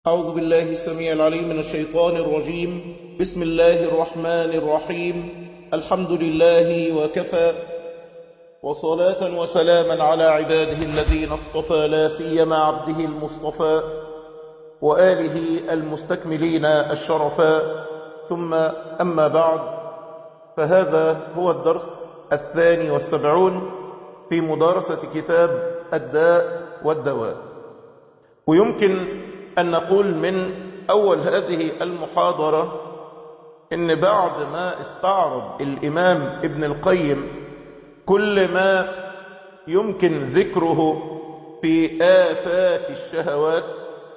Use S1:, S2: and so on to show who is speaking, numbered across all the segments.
S1: أعوذ بالله السميع العليم من الشيطان الرجيم بسم الله الرحمن الرحيم الحمد لله وكفى وصلاة وسلاما على عباده الذين اصطفى لا سيما عبده المصطفى وآله المستكملين الشرفاء ثم أما بعد فهذا هو الدرس الثاني والسبعون في مدارسة كتاب الداء والدواء ويمكن أن نقول من أول هذه المحاضرة إن بعد ما استعرض الإمام ابن القيم كل ما يمكن ذكره في آفات الشهوات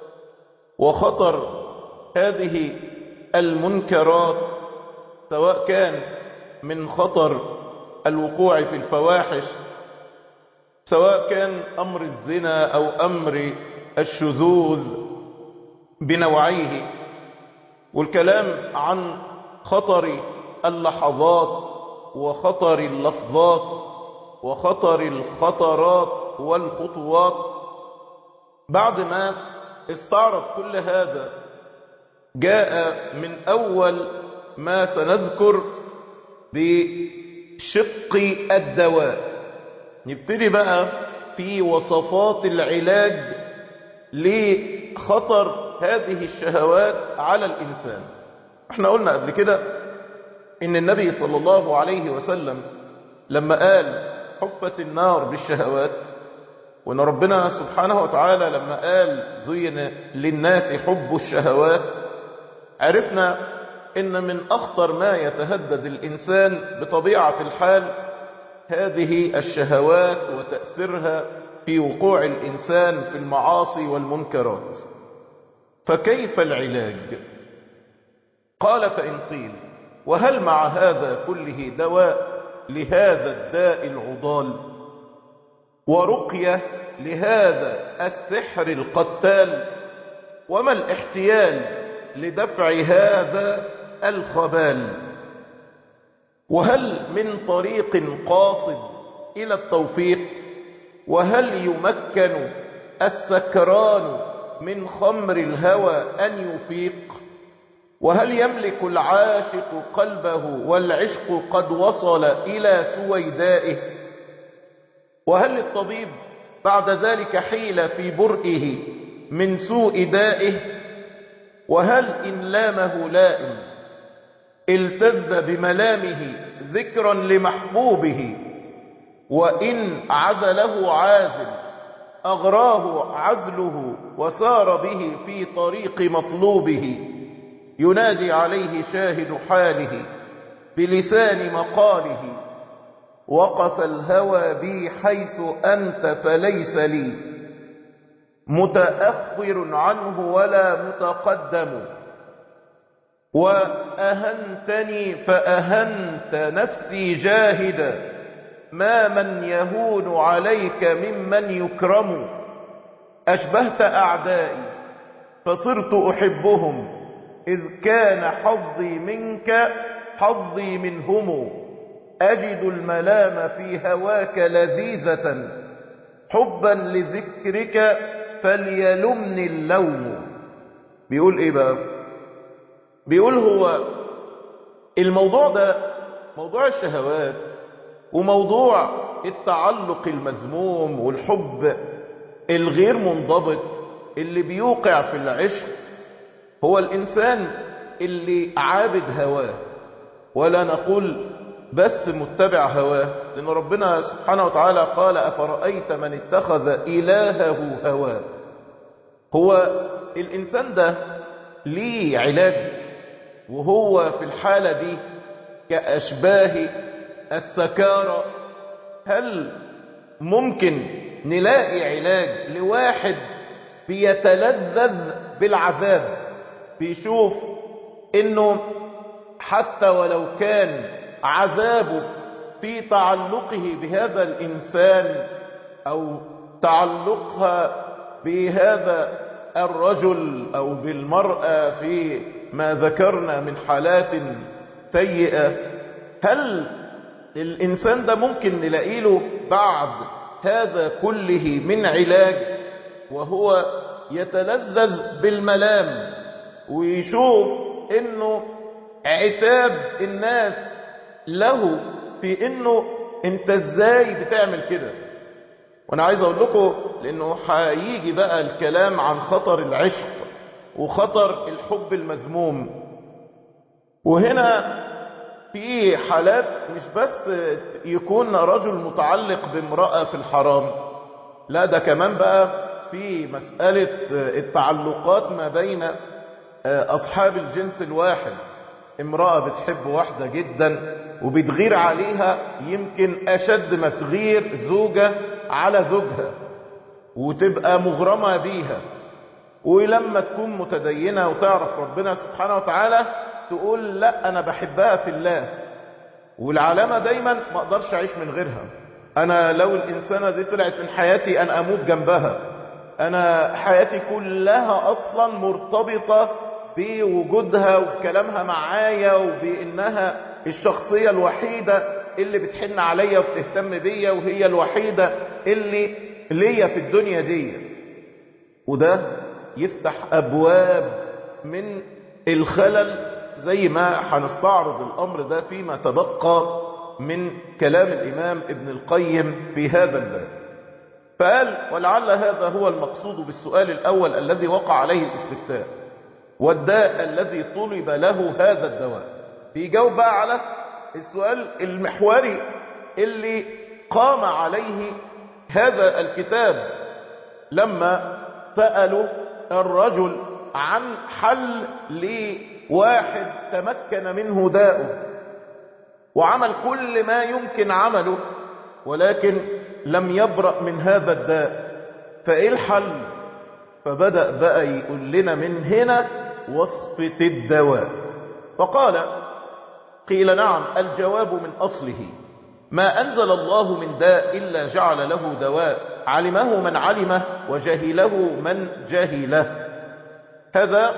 S1: وخطر هذه المنكرات سواء كان من خطر الوقوع في الفواحش سواء كان أمر الزنا أو أمر الشذوذ بنوعيه والكلام عن خطر اللحظات وخطر اللفظات وخطر الخطرات والخطوات بعد ما استعرض كل هذا جاء من أول ما سنذكر بشق الدواء نبتدي بقى في وصفات العلاج لخطر هذه الشهوات على الإنسان احنا قلنا قبل كده ان النبي صلى الله عليه وسلم لما قال حفت النار بالشهوات وان ربنا سبحانه وتعالى لما قال زين للناس حب الشهوات عرفنا ان من اخطر ما يتهدد الانسان بطبيعة الحال هذه الشهوات وتأثيرها في وقوع الإنسان في المعاصي والمنكرات فكيف العلاج قال فإن قيل وهل مع هذا كله دواء لهذا الداء العضال ورقية لهذا السحر القتال وما الاحتيال لدفع هذا الخبال وهل من طريق قاصد إلى التوفيق وهل يمكن السكران من خمر الهوى أن يفيق وهل يملك العاشق قلبه والعشق قد وصل إلى سويدائه وهل للطبيب بعد ذلك حيل في برئه من سوء دائه وهل إن لامه لائم التذ بملامه ذكرا لمحبوبه وإن عزله عازل أغراه عدله وسار به في طريق مطلوبه ينادي عليه شاهد حاله بلسان مقاله وقف الهوى بي حيث أنت فليس لي متأخر عنه ولا متقدم وأهنتني فأهنت نفسي جاهدا ما من يهون عليك ممن يكرم أشبهت أعدائي فصرت أحبهم إذ كان حظي منك حظي منهم أجد الملام في هواك لذيذة حبا لذكرك فليلمني اللوم بيقول ايه بقى بيقول هو الموضوع ده موضوع الشهوات وموضوع التعلق المذموم والحب الغير منضبط اللي بيوقع في العشق هو الإنسان اللي عابد هواه ولا نقول بس متبع هواه لأن ربنا سبحانه وتعالى قال أفرأيت من اتخذ إلهه هواه هو الإنسان ده ليه علاج وهو في الحالة دي كأشباه السكارة هل ممكن نلاقي علاج لواحد بيتلذذ بالعذاب بيشوف انه حتى ولو كان عذابه في تعلقه بهذا الإنسان أو تعلقها بهذا الرجل أو بالمرأة في ما ذكرنا من حالات سيئة هل الإنسان ده ممكن نلاقيله بعد هذا كله من علاج وهو يتلذذ بالملام ويشوف انه عتاب الناس له في انه انت ازاي بتعمل كده وانا عايز اقول لكم لانه هيجي بقى الكلام عن خطر العشق وخطر الحب المذموم وهنا في حالات مش بس يكون رجل متعلق بامرأة في الحرام لا ده كمان بقى في مسألة التعلقات ما بين أصحاب الجنس الواحد امرأة بتحب واحدة جدا وبتغير عليها يمكن أشد ما تغير زوجة على زوجها وتبقى مغرمة بيها ولما تكون متدينة وتعرف ربنا سبحانه وتعالى تقول لا أنا بحبها في الله والعلامة دايما ما أقدرش أعيش من غيرها أنا لو الإنسانة دي طلعت من حياتي أنا أموت جنبها أنا حياتي كلها أصلا مرتبطة بوجودها وبكلامها معايا وبإنها الشخصية الوحيدة اللي بتحن عليا وبتهتم بيا وهي الوحيدة اللي ليا في الدنيا دي وده يفتح أبواب من الخلل زي ما هنستعرض الأمر ده فيما تبقى من كلام الإمام ابن القيم في هذا الباب فقال ولعل هذا هو المقصود بالسؤال الأول الذي وقع عليه الاستفتاء والداء الذي طلب له هذا الدواء بيجاوب بقى على السؤال المحوري اللي قام عليه هذا الكتاب لما سألوا الرجل عن حل لواحد تمكن منه داؤه وعمل كل ما يمكن عمله ولكن لم يبرأ من هذا الداء فإيه الحل فبدأ بقى يقول لنا من هنا وصفة الدواء فقال قيل نعم الجواب من أصله ما أنزل الله من داء إلا جعل له دواء علمه من علمه وجهله من جهله هذا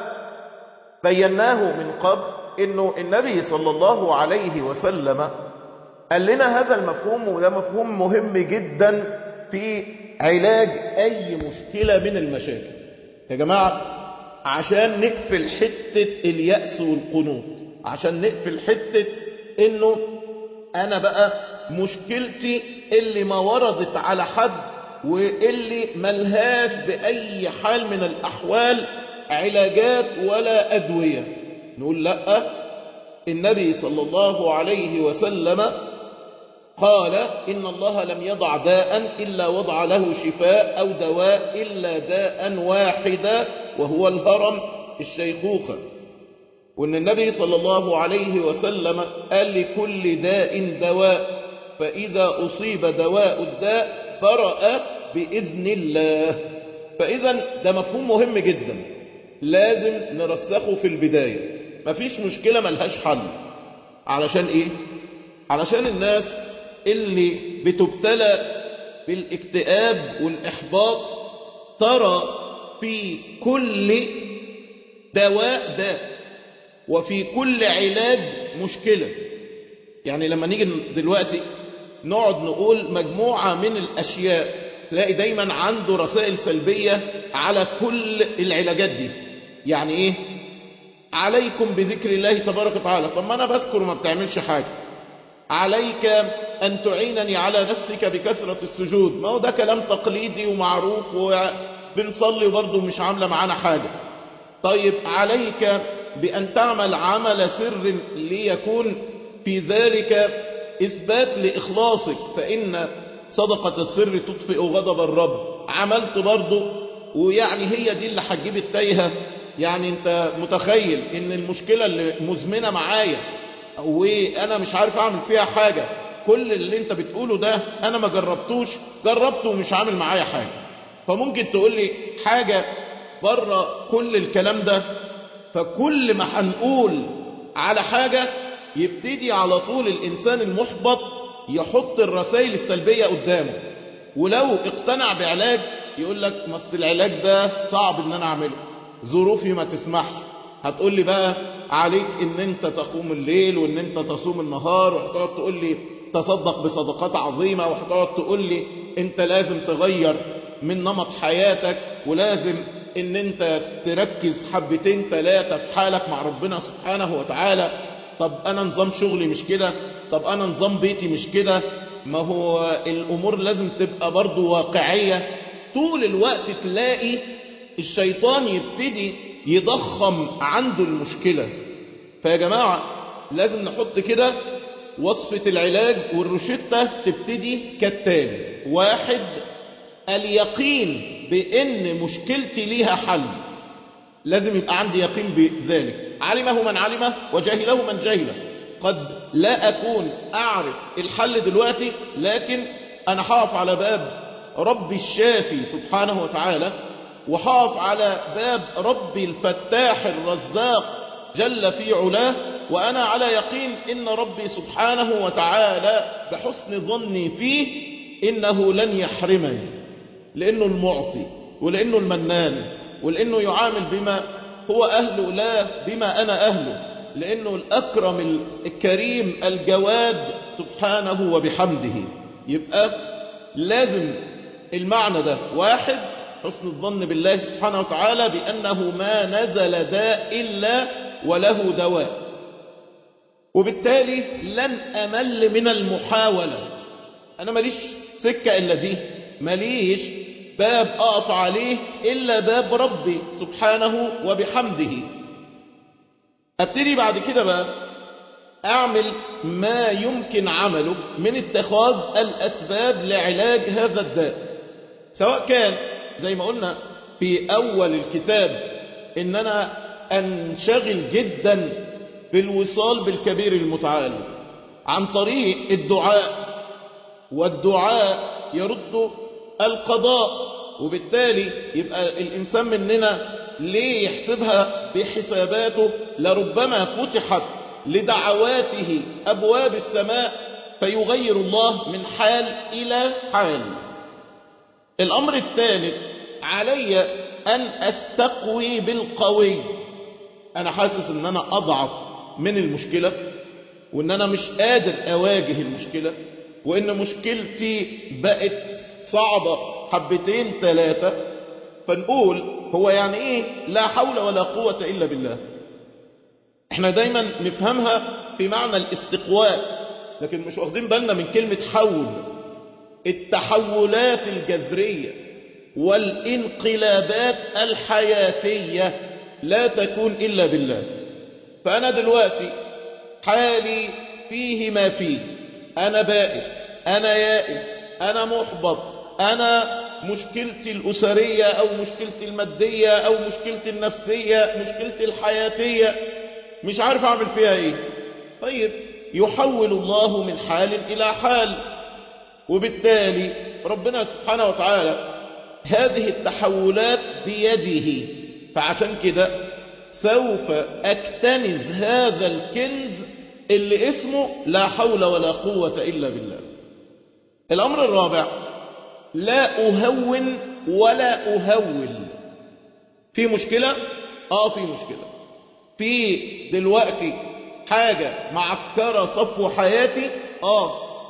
S1: بيناه من قبل انه النبي صلى الله عليه وسلم قال لنا هذا المفهوم وده مفهوم مهم جدا في علاج اي مشكلة من المشاكل يا جماعة عشان نقفل حتة اليأس والقنوط عشان نقفل حتة انه انا بقى مشكلتي اللي ما وردت على حد واللي ملهاش بأي حال من الأحوال علاجات ولا أدوية نقول لا النبي صلى الله عليه وسلم قال إن الله لم يضع داء إلا وضع له شفاء أو دواء إلا داء واحدا وهو الهرم الشيخوخة وإن النبي صلى الله عليه وسلم قال لكل داء دواء فإذا أصيب دواء الداء برأ بإذن الله فإذا ده مفهوم مهم جدا لازم نرسخه في البداية مفيش مشكلة ملهاش حل علشان إيه؟ علشان الناس اللي بتبتلى بالاكتئاب والإحباط ترى في كل دواء داء وفي كل علاج مشكلة يعني لما نيجي دلوقتي نقعد نقول مجموعة من الأشياء تلاقي دايما عنده رسائل سلبية على كل العلاجات دي يعني ايه عليكم بذكر الله تبارك وتعالى طب ما انا بذكر وما بتعملش حاجة عليك ان تعينني على نفسك بكثرة السجود ما هو ده كلام تقليدي ومعروف وبنصلي وبرضه مش عاملة معانا حاجة طيب عليك بأن تعمل عمل سر ليكون في ذلك إثبات لإخلاصك فإن صدقة السر تطفئ غضب الرب عملت برضه ويعني هي دي اللي هتجيب التايهة يعني انت متخيل ان المشكلة اللي مزمنة معايا وانا مش عارف اعمل فيها حاجة كل اللي انت بتقوله ده انا ما جربتوش جربته ومش عامل معايا حاجة فممكن تقول لي حاجة بره كل الكلام ده فكل ما هنقول على حاجة يبتدي على طول الإنسان المحبط يحط الرسائل السلبية قدامه ولو اقتنع بعلاج يقول لك مص العلاج ده صعب ان انا اعمله ظروفي ما تسمحش هتقول لي بقى عليك ان انت تقوم الليل وان انت تصوم النهار وهتقعد تقول لي تصدق بصدقات عظيمة وهتقعد تقول لي انت لازم تغير من نمط حياتك ولازم ان انت تركز حبتين ثلاثة في حالك مع ربنا سبحانه وتعالى طب انا نظام شغلي مش كده طب انا نظام بيتي مش كده ما هو الامور لازم تبقى برضو واقعية طول الوقت تلاقي الشيطان يبتدي يضخم عنده المشكلة فيا جماعة لازم نحط كده وصفة العلاج والروشتة تبتدي كالتالي واحد اليقين بأن مشكلتي ليها حل لازم يبقى عندي يقين بذلك علمه من علمه وجهله من جهله قد لا أكون أعرف الحل دلوقتي لكن أنا حاف على باب ربي الشافي سبحانه وتعالى وحاف على باب ربي الفتاح الرزاق جل في علاه وأنا على يقين إن ربي سبحانه وتعالى بحسن ظني فيه إنه لن يحرمني لأنه المعطي ولأنه المنان ولأنه يعامل بما هو أهله لا بما أنا أهله لأنه الأكرم الكريم الجواد سبحانه وبحمده يبقى لازم المعنى ده واحد حسن الظن بالله سبحانه وتعالى بأنه ما نزل داء إلا وله دواء وبالتالي لن أمل من المحاولة أنا ماليش سكة إلا دي ماليش باب أقف عليه إلا باب ربي سبحانه وبحمده أبتدي بعد كده بقى أعمل ما يمكن عمله من اتخاذ الأسباب لعلاج هذا الداء سواء كان زي ما قلنا في أول الكتاب إن أنا أنشغل جدا بالوصال بالكبير المتعال عن طريق الدعاء والدعاء يرد القضاء وبالتالي يبقى الإنسان مننا ليه يحسبها بحساباته لربما فتحت لدعواته أبواب السماء فيغير الله من حال إلى حال الأمر الثالث علي أن أستقوي بالقوي أنا حاسس أن أنا أضعف من المشكلة وأن أنا مش قادر أواجه المشكلة وأن مشكلتي بقت صعبة حبتين ثلاثة فنقول هو يعني إيه لا حول ولا قوة إلا بالله احنا دايما نفهمها في معنى الاستقواء لكن مش واخدين بالنا من كلمة حول التحولات الجذرية والانقلابات الحياتية لا تكون إلا بالله فأنا دلوقتي حالي فيه ما فيه أنا بائس أنا يائس أنا محبط أنا مشكلتي الأسرية أو مشكلتي المادية أو مشكلتي النفسية مشكلتي الحياتية مش عارف أعمل فيها إيه طيب يحول الله من حال إلى حال وبالتالي ربنا سبحانه وتعالى هذه التحولات بيده فعشان كده سوف أكتنز هذا الكنز اللي اسمه لا حول ولا قوة إلا بالله الأمر الرابع لا أهون ولا أهول في مشكلة آه في مشكلة في دلوقتي حاجة معكرة صفو حياتي آه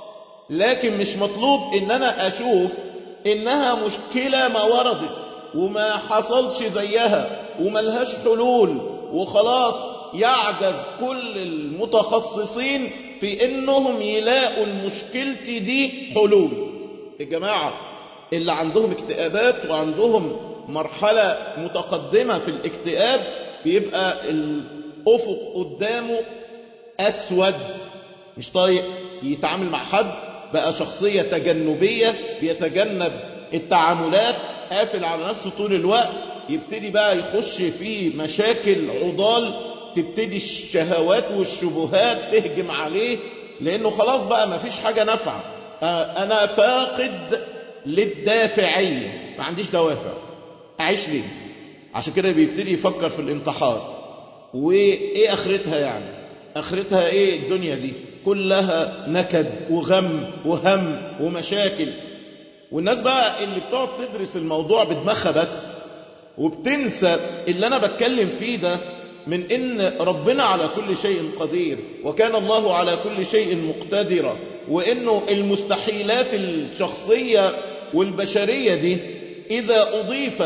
S1: لكن مش مطلوب ان انا اشوف انها مشكلة ما وردت وما حصلش زيها وملهاش حلول وخلاص يعجز كل المتخصصين في انهم يلاقوا المشكلة دي حلول الجماعة اللي عندهم اكتئابات وعندهم مرحلة متقدمة في الاكتئاب بيبقى الافق قدامه اسود مش طايق يتعامل مع حد بقى شخصية تجنبية بيتجنب التعاملات قافل على نفسه طول الوقت يبتدي بقى يخش في مشاكل عضال تبتدي الشهوات والشبهات تهجم عليه لانه خلاص بقى ما فيش حاجة نافعة انا فاقد للدافعية ما عنديش دوافع اعيش ليه عشان كده بيبتدي يفكر في الانتحار وايه اخرتها يعني اخرتها ايه الدنيا دي كلها نكد وغم وهم ومشاكل والناس بقى اللي بتقعد تدرس الموضوع بدماغها بس وبتنسى اللي انا بتكلم فيه ده من ان ربنا على كل شيء قدير وكان الله على كل شيء مقتدرا وانه المستحيلات الشخصية والبشرية دي اذا اضيفت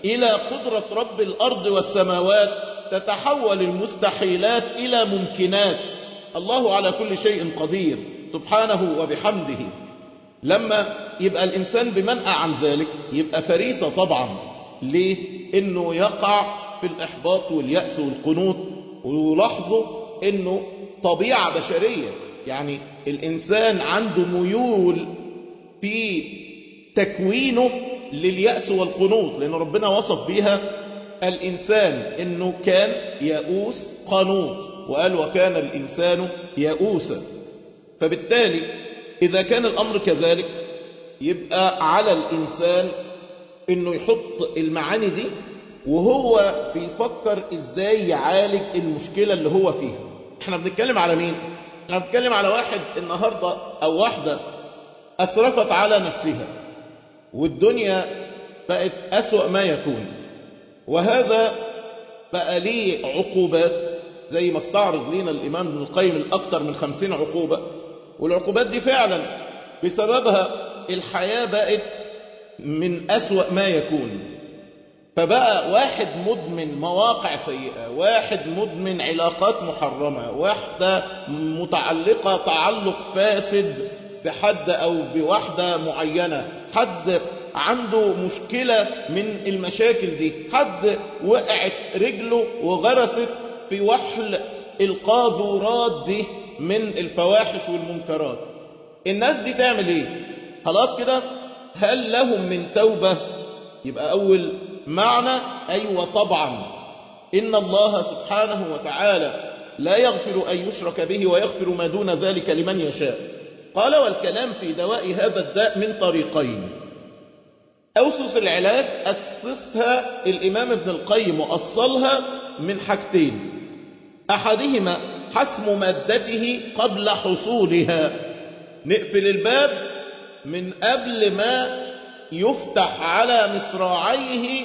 S1: إلى قدرة رب الأرض والسماوات تتحول المستحيلات إلى ممكنات الله على كل شيء قدير سبحانه وبحمده لما يبقى الإنسان بمنأى عن ذلك يبقى فريسة طبعا ليه؟ إنه يقع في الإحباط واليأس والقنوط ويلاحظوا إنه طبيعة بشرية يعني الإنسان عنده ميول في تكوينه لليأس والقنوط لأن ربنا وصف بها الإنسان إنه كان يئوس قنوط وقال وكان الإنسان يئوسا فبالتالي إذا كان الأمر كذلك يبقى على الإنسان إنه يحط المعاني دي وهو بيفكر إزاي يعالج المشكلة اللي هو فيها احنا بنتكلم على مين؟ احنا بنتكلم على واحد النهاردة أو واحدة أسرفت على نفسها والدنيا بقت أسوأ ما يكون وهذا بقى ليه عقوبات زي ما استعرض لنا الإمام ابن القيم الأكثر من خمسين عقوبة والعقوبات دي فعلا بسببها الحياة بقت من أسوأ ما يكون فبقى واحد مدمن مواقع سيئة واحد مدمن علاقات محرمة واحدة متعلقة تعلق فاسد بحد أو بواحدة معينة حد عنده مشكلة من المشاكل دي حد وقعت رجله وغرست في وحل القاذورات دي من الفواحش والمنكرات الناس دي تعمل ايه خلاص كده هل لهم من توبة يبقى أول معنى أيوة طبعا إن الله سبحانه وتعالى لا يغفر أن يشرك به ويغفر ما دون ذلك لمن يشاء قال والكلام في دواء هذا الداء من طريقين أوسس العلاج أسسها الإمام ابن القيم وأصلها من حاجتين أحدهما حسم مادته قبل حصولها نقفل الباب من قبل ما يفتح على مصراعيه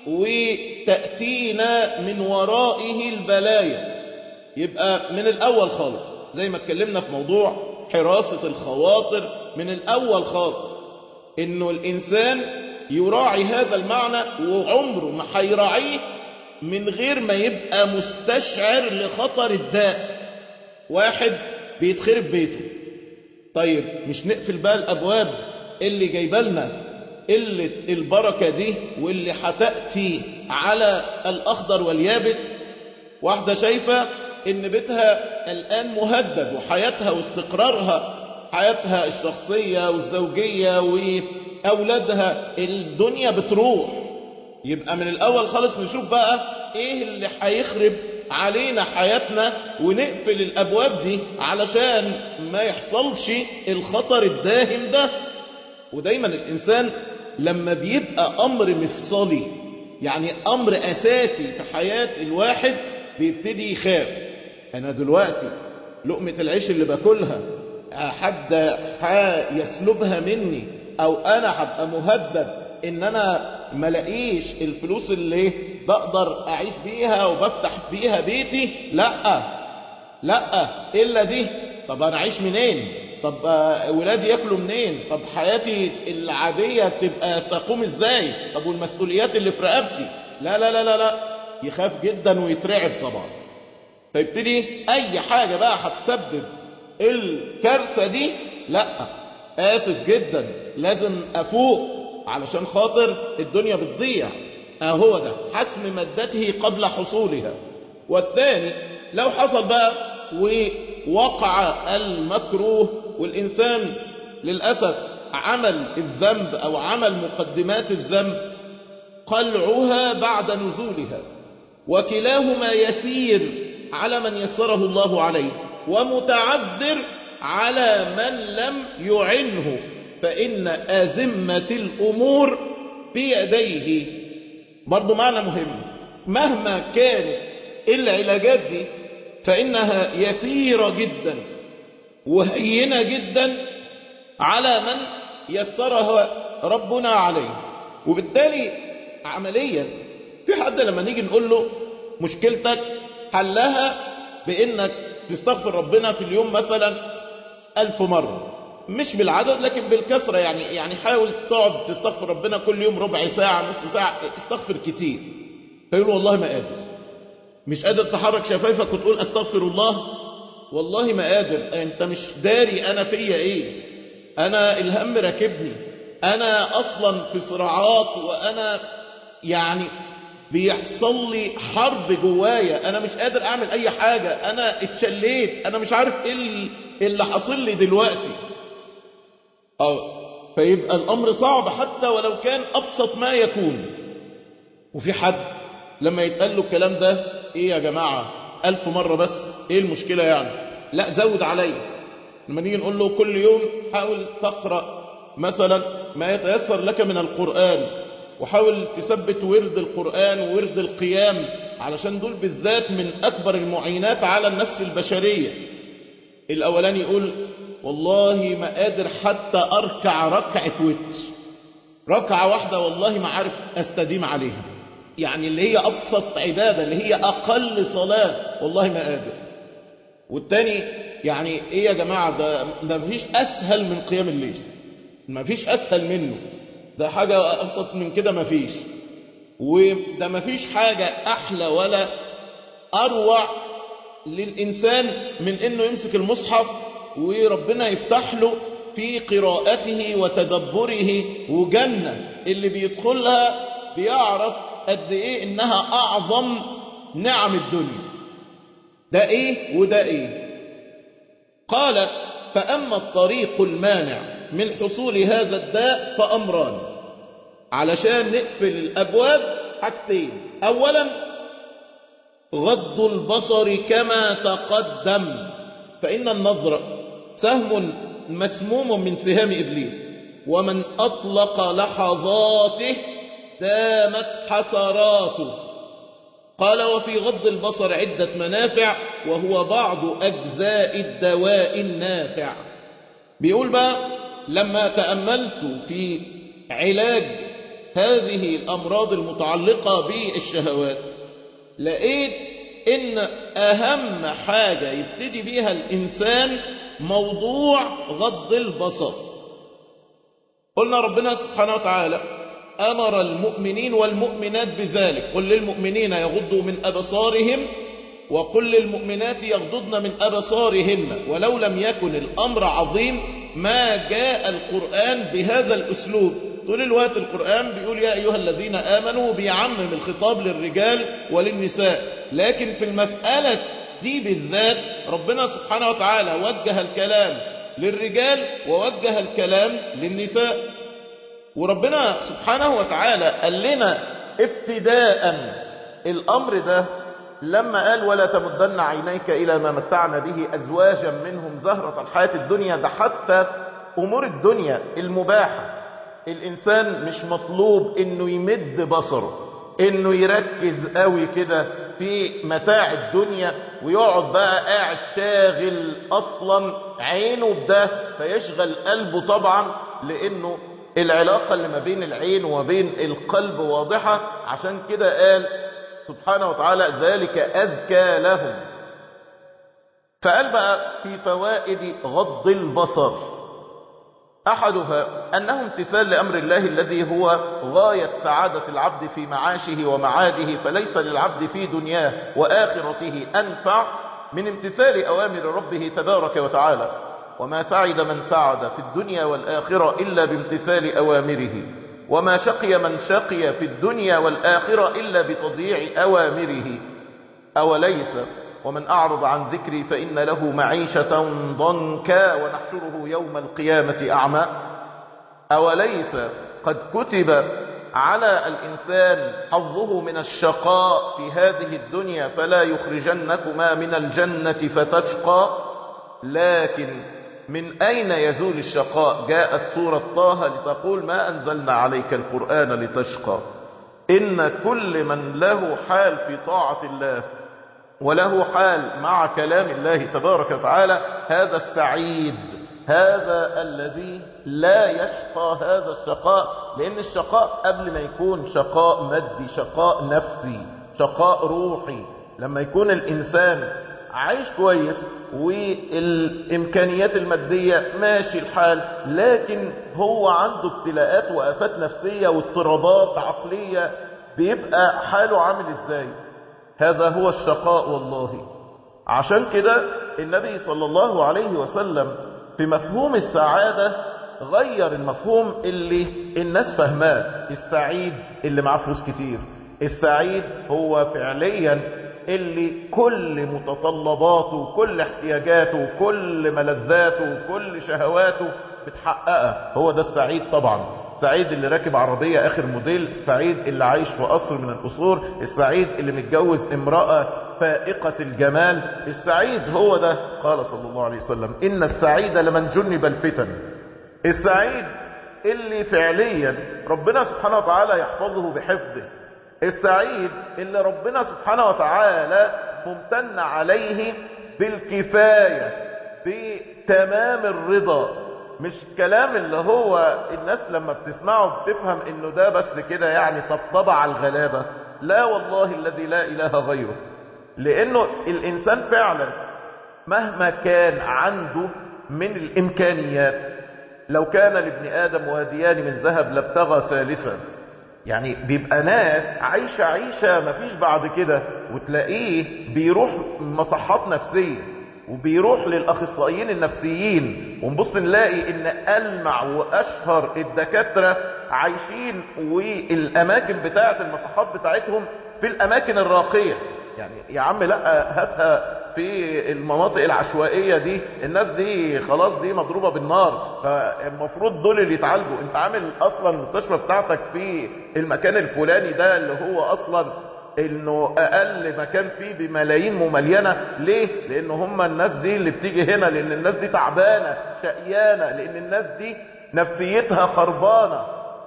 S1: وتأتينا من ورائه البلايا يبقى من الأول خالص زي ما اتكلمنا في موضوع حراسة الخواطر من الأول خالص إنه الإنسان يراعي هذا المعنى وعمره ما هيراعيه من غير ما يبقى مستشعر لخطر الداء واحد بيتخرب بيته طيب مش نقفل بقى الأبواب اللي جايبه لنا قلة البركة دي واللي هتأتي على الأخضر واليابس واحدة شايفة إن بيتها الآن مهدد وحياتها واستقرارها حياتها الشخصية والزوجية وأولادها الدنيا بتروح يبقى من الأول خالص نشوف بقى إيه اللي هيخرب علينا حياتنا ونقفل الأبواب دي علشان ما يحصلش الخطر الداهم ده ودايما الإنسان لما بيبقى أمر مفصلي يعني أمر أساسي في حياة الواحد بيبتدي يخاف أنا دلوقتي لقمة العيش اللي باكلها حد يسلبها مني أو أنا هبقى مهدد إن أنا ملاقيش الفلوس اللي بقدر أعيش بيها وبفتح بيها بيتي لا لا إلا دي طب أنا أعيش منين طب ولادي ياكلوا منين طب حياتي العادية تبقى تقوم ازاي طب والمسؤوليات اللي في رقبتي لا لا لا لا لا يخاف جدا ويترعب طبعا فيبتدي اي حاجة بقى هتسبب الكارثة دي لا اسف جدا لازم افوق علشان خاطر الدنيا بتضيع اهو ده حسم مادته قبل حصولها والثاني لو حصل بقى ووقع المكروه والإنسان للأسف عمل الذنب أو عمل مقدمات الذنب قلعها بعد نزولها وكلاهما يسير على من يسره الله عليه ومتعذر على من لم يعنه فإن أزمة الأمور بيديه برضو معنى مهم مهما كانت العلاجات دي فإنها يسيرة جدا وهينة جدا على من يسرها ربنا عليه وبالتالي عمليا في حد لما نيجي نقول له مشكلتك حلها بانك تستغفر ربنا في اليوم مثلا ألف مرة مش بالعدد لكن بالكثرة يعني يعني حاول تقعد تستغفر ربنا كل يوم ربع ساعة نص ساعة استغفر كتير فيقول والله ما قادر مش قادر تحرك شفايفك وتقول استغفر الله والله ما قادر انت مش داري انا فيا ايه انا الهم راكبني انا اصلا في صراعات وانا يعني بيحصل لي حرب جوايا انا مش قادر اعمل اي حاجة انا اتشليت انا مش عارف ايه اللي حاصل لي دلوقتي أو فيبقى الامر صعب حتى ولو كان ابسط ما يكون وفي حد لما يتقال له الكلام ده ايه يا جماعة الف مرة بس ايه المشكلة يعني لا زود عليا لما نيجي نقول له كل يوم حاول تقرأ مثلا ما يتيسر لك من القرآن وحاول تثبت ورد القرآن وورد القيام علشان دول بالذات من أكبر المعينات على النفس البشرية الأولاني يقول والله ما قادر حتى أركع ركعة وتر ركعة واحدة والله ما عارف أستديم عليها يعني اللي هي أبسط عبادة اللي هي أقل صلاة والله ما قادر والتاني يعني إيه يا جماعة ده, ده مفيش أسهل من قيام الليل مفيش أسهل منه ده حاجة أبسط من كده مفيش وده مفيش حاجة أحلى ولا أروع للإنسان من إنه يمسك المصحف وربنا يفتح له في قراءته وتدبره وجنة اللي بيدخلها بيعرف قد إيه إنها أعظم نعم الدنيا ده إيه وده إيه قال فأما الطريق المانع من حصول هذا الداء فأمران علشان نقفل الأبواب حاجتين أولا غض البصر كما تقدم فإن النظر سهم مسموم من سهام إبليس ومن أطلق لحظاته دامت حسراته قال وفي غض البصر عدة منافع وهو بعض أجزاء الدواء النافع بيقول بقى لما تأملت في علاج هذه الأمراض المتعلقة بالشهوات لقيت إن أهم حاجة يبتدي بيها الإنسان موضوع غض البصر قلنا ربنا سبحانه وتعالى أمر المؤمنين والمؤمنات بذلك قل للمؤمنين يغضوا من أبصارهم وقل للمؤمنات يغضضن من أبصارهن ولو لم يكن الأمر عظيم ما جاء القرآن بهذا الأسلوب طول الوقت القرآن بيقول يا أيها الذين آمنوا بيعمم الخطاب للرجال وللنساء لكن في المسألة دي بالذات ربنا سبحانه وتعالى وجه الكلام للرجال ووجه الكلام للنساء وربنا سبحانه وتعالى قال لنا ابتداء الأمر ده لما قال ولا تمدن عينيك إلى ما متعنا به أزواجا منهم زهرة الحياة الدنيا ده حتى أمور الدنيا المباحة الإنسان مش مطلوب إنه يمد بصره إنه يركز قوي كده في متاع الدنيا ويقعد بقى قاعد شاغل أصلا عينه بده فيشغل قلبه طبعا لأنه العلاقة اللي ما بين العين وبين القلب واضحة عشان كده قال سبحانه وتعالى ذلك أذكى لهم فقال بقى في فوائد غض البصر أحدها أنه امتثال لأمر الله الذي هو غاية سعادة العبد في معاشه ومعاده فليس للعبد في دنياه وآخرته أنفع من امتثال أوامر ربه تبارك وتعالى وما سعد من سعد في الدنيا والآخرة إلا بامتثال أوامره وما شقي من شقي في الدنيا والآخرة إلا بتضييع أوامره أوليس ومن أعرض عن ذكري فإن له معيشة ضنكا ونحشره يوم القيامة أعمى أوليس قد كتب على الإنسان حظه من الشقاء في هذه الدنيا فلا يخرجنكما من الجنة فتشقى لكن من أين يزول الشقاء جاءت سورة طه لتقول ما أنزلنا عليك القرآن لتشقى إن كل من له حال في طاعة الله وله حال مع كلام الله تبارك وتعالى هذا السعيد هذا الذي لا يشقى هذا الشقاء لأن الشقاء قبل ما يكون شقاء مادي شقاء نفسي شقاء روحي لما يكون الإنسان عايش كويس والإمكانيات المادية ماشي الحال لكن هو عنده ابتلاءات وآفات نفسية واضطرابات عقلية بيبقى حاله عامل ازاي هذا هو الشقاء والله عشان كده النبي صلى الله عليه وسلم في مفهوم السعادة غير المفهوم اللي الناس فهماه السعيد اللي معاه فلوس كتير السعيد هو فعليا اللي كل متطلباته وكل احتياجاته وكل ملذاته وكل شهواته بتحققها هو ده السعيد طبعا السعيد اللي راكب عربية اخر موديل السعيد اللي عايش في قصر من القصور السعيد اللي متجوز امرأة فائقة الجمال السعيد هو ده قال صلى الله عليه وسلم ان السعيد لمن جنب الفتن السعيد اللي فعليا ربنا سبحانه وتعالى يحفظه بحفظه السعيد اللي ربنا سبحانه وتعالى ممتن عليه بالكفاية بتمام الرضا مش كلام اللي هو الناس لما بتسمعه بتفهم انه ده بس كده يعني طبطبة على الغلابة لا والله الذي لا اله غيره لانه الانسان فعلا مهما كان عنده من الامكانيات لو كان لابن ادم واديان من ذهب لابتغى ثالثا يعني بيبقى ناس عايشة عيشة مفيش بعد كده وتلاقيه بيروح مصحات نفسية وبيروح للأخصائيين النفسيين ونبص نلاقي ان ألمع وأشهر الدكاترة عايشين والأماكن بتاعة المصحات بتاعتهم في الأماكن الراقية يعني يا عم لا هاتها في المناطق العشوائية دي الناس دي خلاص دي مضروبة بالنار فالمفروض دول اللي يتعالجوا انت عامل اصلا المستشفى بتاعتك في المكان الفلاني ده اللي هو اصلا انه اقل مكان فيه بملايين مملينة ليه لان هم الناس دي اللي بتيجي هنا لان الناس دي تعبانة شقيانة لان الناس دي نفسيتها خربانة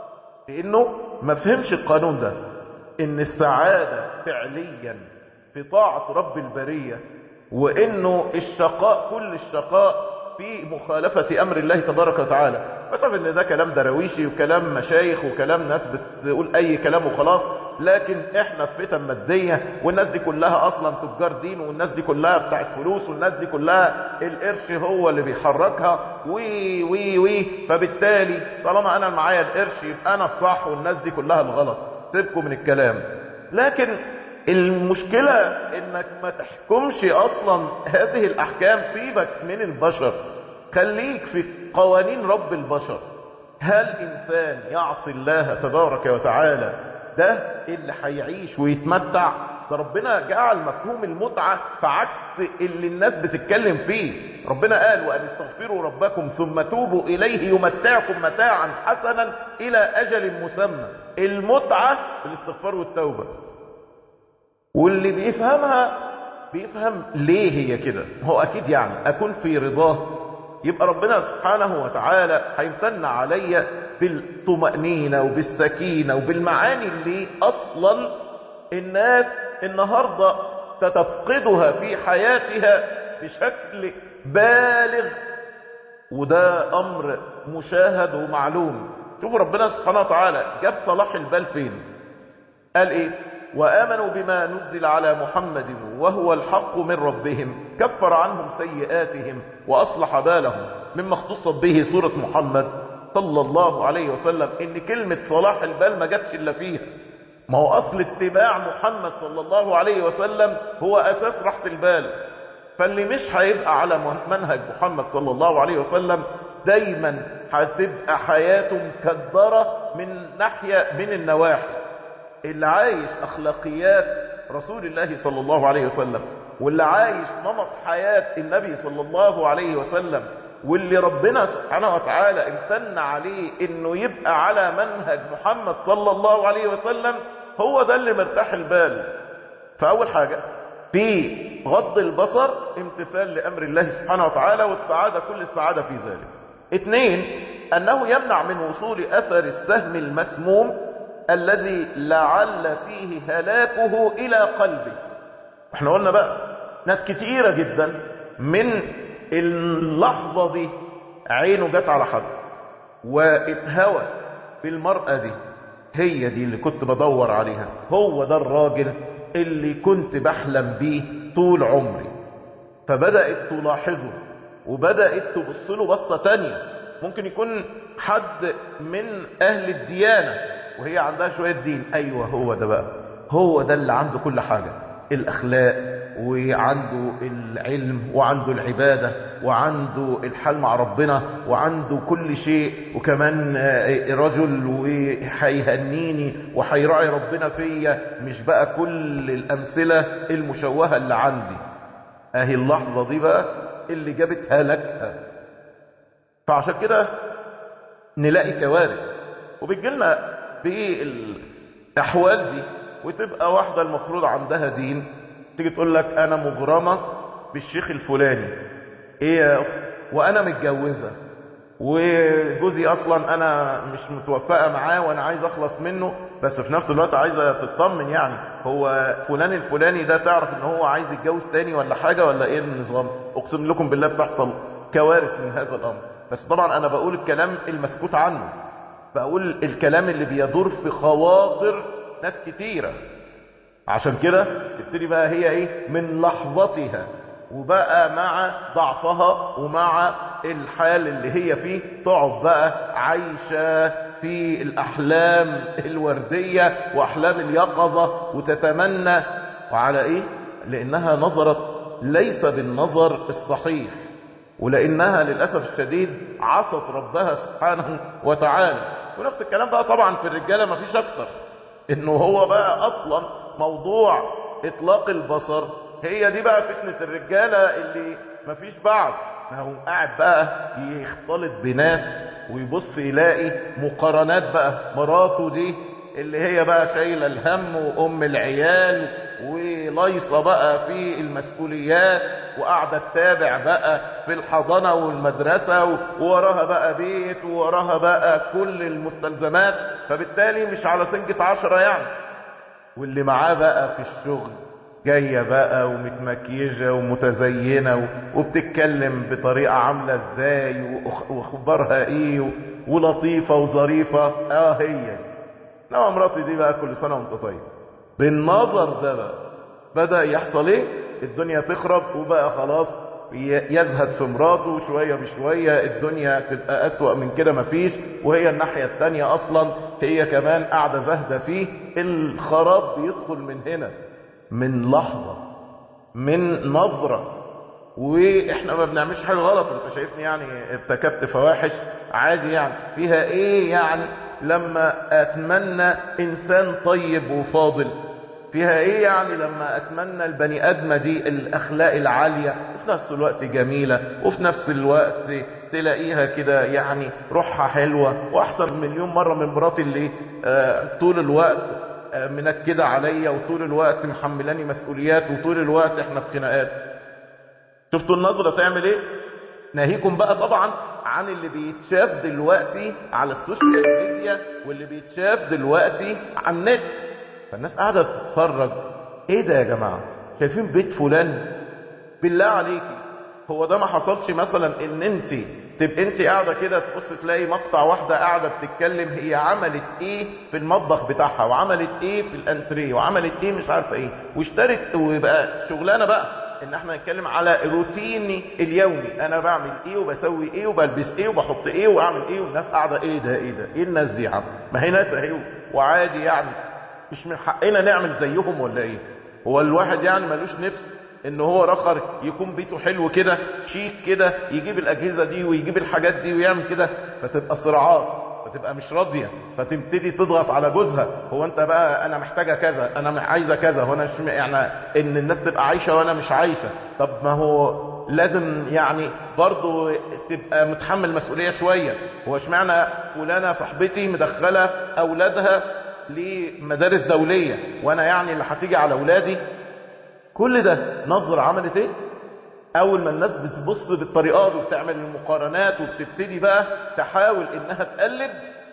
S1: لانه ما فهمش القانون ده ان السعادة فعليا في طاعة رب البرية وانه الشقاء كل الشقاء في مخالفة امر الله تبارك وتعالى فشاف ان ده كلام درويشي وكلام مشايخ وكلام ناس بتقول اي كلام وخلاص لكن احنا في فتن مادية والناس دي كلها اصلا تجار دين والناس دي كلها بتاعت فلوس والناس دي كلها القرش هو اللي بيحركها وي وي وي فبالتالي طالما انا معايا القرش يبقى انا الصح والناس دي كلها الغلط سيبكم من الكلام لكن المشكلة انك ما تحكمش اصلا هذه الاحكام سيبك من البشر خليك في قوانين رب البشر هل انسان يعصي الله تبارك وتعالى ده اللي هيعيش ويتمتع ده ربنا جعل مفهوم المتعة في عكس اللي الناس بتتكلم فيه ربنا قال وأن استغفروا ربكم ثم توبوا إليه يمتعكم متاعا حسنا إلى أجل مسمى المتعة الاستغفار والتوبة واللي بيفهمها بيفهم ليه هي كده هو أكيد يعني أكون في رضاه يبقى ربنا سبحانه وتعالى هيمتن عليا بالطمأنينة وبالسكينة وبالمعاني اللي أصلا الناس النهاردة تتفقدها في حياتها بشكل بالغ وده أمر مشاهد ومعلوم شوفوا ربنا سبحانه وتعالى جاب صلاح البال فين قال ايه وآمنوا بما نزل على محمد وهو الحق من ربهم كفر عنهم سيئاتهم وأصلح بالهم مما اختصت به سورة محمد صلى الله عليه وسلم ان كلمة صلاح البال ما جاتش الا فيها ما هو اصل اتباع محمد صلى الله عليه وسلم هو اساس راحة البال فاللي مش هيبقى على منهج محمد صلى الله عليه وسلم دايما هتبقى حياته مكدرة من ناحية من النواحي اللي عايش اخلاقيات رسول الله صلى الله عليه وسلم واللي عايش نمط حياة النبي صلى الله عليه وسلم واللي ربنا سبحانه وتعالى امتن عليه انه يبقى على منهج محمد صلى الله عليه وسلم هو ده اللي مرتاح البال فاول حاجة في غض البصر امتثال لامر الله سبحانه وتعالى والسعادة كل السعادة في ذلك اثنين انه يمنع من وصول اثر السهم المسموم الذي لعل فيه هلاكه الى قلبه احنا قلنا بقى ناس كتيرة جدا من اللحظة دي عينه جت على حد واتهوس بالمرأة دي هي دي اللي كنت بدور عليها هو ده الراجل اللي كنت بحلم بيه طول عمري فبدأت تلاحظه وبدأت تبص له بصة تانية ممكن يكون حد من أهل الديانة وهي عندها شوية دين أيوة هو ده بقى هو ده اللي عنده كل حاجة الأخلاق وعنده العلم وعنده العبادة وعنده الحال مع ربنا وعنده كل شيء وكمان رجل وهيهنيني وهيراعي ربنا فيا مش بقى كل الأمثلة المشوهة اللي عندي اهي اللحظة دي بقى اللي جابت هلكها فعشان كده نلاقي كوارث وبتجيلنا بالأحوال دي وتبقى واحدة المفروض عندها دين تيجي تقول لك أنا مغرمة بالشيخ الفلاني إيه يا أخت وأنا متجوزة وجوزي أصلا أنا مش متوفقة معاه وأنا عايز أخلص منه بس في نفس الوقت عايزة تطمن يعني هو فلان الفلاني ده تعرف إن هو عايز يتجوز تاني ولا حاجة ولا إيه النظام أقسم لكم بالله بتحصل كوارث من هذا الأمر بس طبعا أنا بقول الكلام المسكوت عنه بقول الكلام اللي بيدور في خواطر ناس كتيرة عشان كده تبتدي بقى هي ايه من لحظتها وبقى مع ضعفها ومع الحال اللي هي فيه تقعد بقى عايشة في الأحلام الوردية وأحلام اليقظة وتتمنى وعلى إيه؟ لأنها نظرت ليس بالنظر الصحيح ولأنها للأسف الشديد عصت ربها سبحانه وتعالى ونفس الكلام بقى طبعا في الرجالة مفيش أكتر إنه هو بقى أصلا موضوع إطلاق البصر هي دي بقى فتنة الرجالة اللي مفيش بعد ما هو قاعد بقى يختلط بناس ويبص يلاقي مقارنات بقى مراته دي اللي هي بقى شايلة الهم وأم العيال وليصة بقى في المسؤوليات وقاعدة تتابع بقى في الحضانة والمدرسة ووراها بقى بيت ووراها بقى كل المستلزمات فبالتالي مش على سنجة عشرة يعني واللي معاه بقى في الشغل جاية بقى ومتمكيجة ومتزينة وبتتكلم بطريقة عاملة ازاي واخبارها ايه ولطيفة وظريفة اه هي دي نوع مراتي دي بقى كل سنة وانت طيب بالنظر ده بقى بدأ يحصل ايه الدنيا تخرب وبقى خلاص يزهد في مراته شوية بشوية الدنيا تبقى أسوأ من كده مفيش وهي الناحية التانية أصلا هي كمان قاعدة زهدة فيه الخراب بيدخل من هنا من لحظة من نظرة واحنا ما بنعملش حاجة غلط انت شايفني يعني ارتكبت فواحش عادي يعني فيها ايه يعني لما اتمنى انسان طيب وفاضل فيها ايه يعني لما اتمنى البني ادمة دي الاخلاق العالية وفي نفس الوقت جميلة وفي نفس الوقت تلاقيها كده يعني روحها حلوة واحسن مليون مرة من مراتي اللي آه طول الوقت آه منكدة عليا وطول الوقت محملاني مسؤوليات وطول الوقت احنا في خناقات شفتوا النظرة تعمل ايه ناهيكم بقى طبعا عن اللي بيتشاف دلوقتي على السوشيال ميديا واللي بيتشاف دلوقتي على النت فالناس قاعدة تتفرج ايه ده يا جماعة شايفين بيت فلان بالله عليكي هو ده ما حصلش مثلا ان انت تبقى انت قاعدة كده تبص تلاقي مقطع واحدة قاعدة بتتكلم هي عملت ايه في المطبخ بتاعها وعملت ايه في الانتريه وعملت ايه مش عارفة ايه واشترت ويبقى شغلانة بقى ان احنا نتكلم على روتيني اليومي انا بعمل ايه وبسوي ايه وبلبس ايه وبحط ايه واعمل ايه والناس قاعدة ايه ده ايه ده ايه الناس دي عم ما هي ناس اهي وعادي يعني مش من حقنا نعمل زيهم ولا ايه هو الواحد يعني ملوش نفس ان هو رخر يكون بيته حلو كده شيك كده يجيب الاجهزه دي ويجيب الحاجات دي ويعمل كده فتبقى صراعات فتبقى مش راضيه فتبتدي تضغط على جوزها هو انت بقى انا محتاجه كذا انا عايزه كذا هو انا مش يعني ان الناس تبقى عايشه وانا مش عايشه طب ما هو لازم يعني برضه تبقى متحمل مسؤوليه شويه هو اشمعنى فلانه صاحبتي مدخله اولادها لمدارس دوليه وانا يعني اللي هتيجي على اولادي كل ده نظر عملت ايه اول ما الناس بتبص بالطريقات وبتعمل المقارنات وبتبتدي بقى تحاول انها تقلد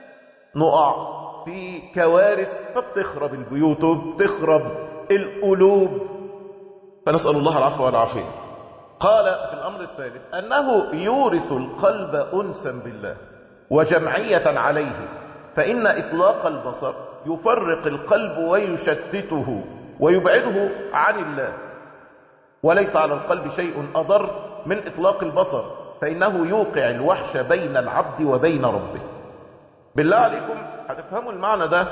S1: نقع في كوارث فبتخرب البيوت وبتخرب القلوب فنسأل الله العفو والعافية قال في الأمر الثالث أنه يورث القلب أنسا بالله وجمعية عليه فإن إطلاق البصر يفرق القلب ويشتته ويبعده عن الله وليس على القلب شيء أضر من إطلاق البصر فإنه يوقع الوحش بين العبد وبين ربه بالله عليكم هتفهموا المعنى ده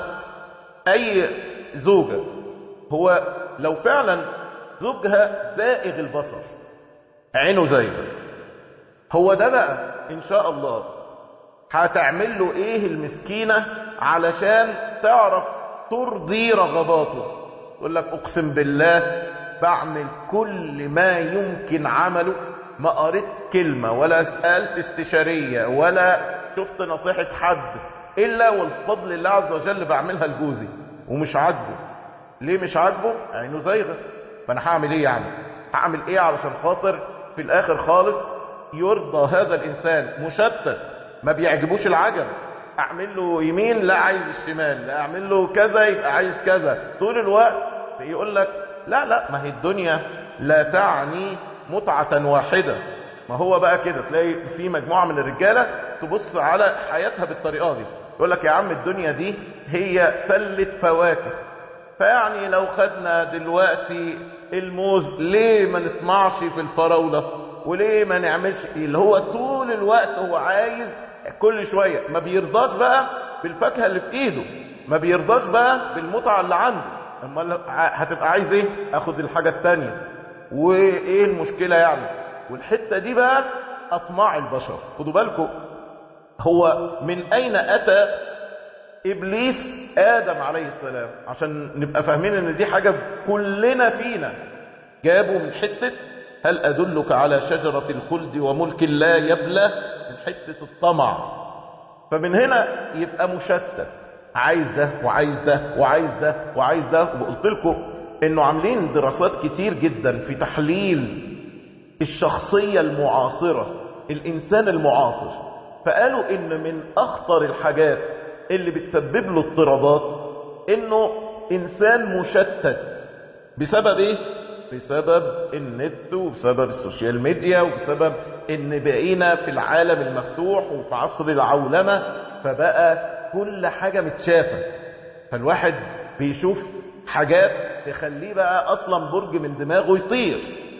S1: أي زوجة هو لو فعلا زوجها زائغ البصر عينه زايغة هو ده بقى إن شاء الله هتعمل له إيه المسكينة علشان تعرف ترضي رغباته يقول لك أقسم بالله بعمل كل ما يمكن عمله ما قريت كلمة ولا سألت استشارية ولا شفت نصيحة حد إلا والفضل الله عز وجل بعملها لجوزي ومش عاجبه ليه مش عاجبه عينه زايغة فأنا هعمل إيه يعني هعمل إيه علشان خاطر في الآخر خالص يرضى هذا الإنسان مشتت ما بيعجبوش العجب أعمل له يمين لا عايز الشمال لا أعمل له كذا يبقى عايز كذا طول الوقت يقول لك لا لا ما هي الدنيا لا تعني متعة واحدة ما هو بقى كده تلاقي في مجموعة من الرجالة تبص على حياتها بالطريقة دي يقول لك يا عم الدنيا دي هي سلة فواكه فيعني لو خدنا دلوقتي الموز ليه ما نطمعش في الفراولة وليه ما نعملش اللي هو طول الوقت هو عايز كل شوية ما بيرضاش بقى بالفاكهة اللي في ايده ما بيرضاش بقى بالمتعة اللي عنده اما هتبقى عايز ايه اخد الحاجة التانية وايه المشكلة يعني والحتة دي بقى اطماع البشر خدوا بالكم هو من اين اتى ابليس ادم عليه السلام عشان نبقى فاهمين ان دي حاجة كلنا فينا جابوا من حتة هل ادلك على شجرة الخلد وملك لا يبلى من حتة الطمع فمن هنا يبقى مشتت عايز ده وعايز ده وعايز ده وعايز ده وقلت لكم انه عاملين دراسات كتير جدا في تحليل الشخصية المعاصرة الانسان المعاصر فقالوا ان من اخطر الحاجات اللي بتسبب له اضطرابات انه انسان مشتت بسبب ايه بسبب النت وبسبب السوشيال ميديا وبسبب ان بقينا في العالم المفتوح وفي عصر العولمة فبقى كل حاجة متشافة فالواحد بيشوف حاجات تخليه بقى اصلا برج من دماغه يطير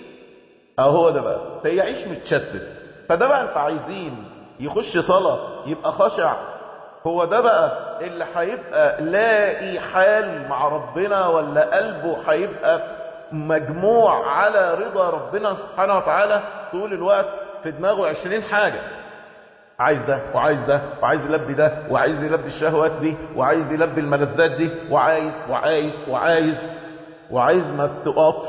S1: اهو ده بقى فيعيش متشتت فده بقى انت عايزين يخش صلاة يبقى خشع هو ده بقى اللي هيبقى لاقي حال مع ربنا ولا قلبه هيبقى مجموع على رضا ربنا سبحانه وتعالى طول الوقت في دماغه عشرين حاجة عايز ده وعايز ده وعايز يلبي ده وعايز يلبي الشهوات دي وعايز يلبي الملذات دي وعايز وعايز وعايز وعايز ما تقفش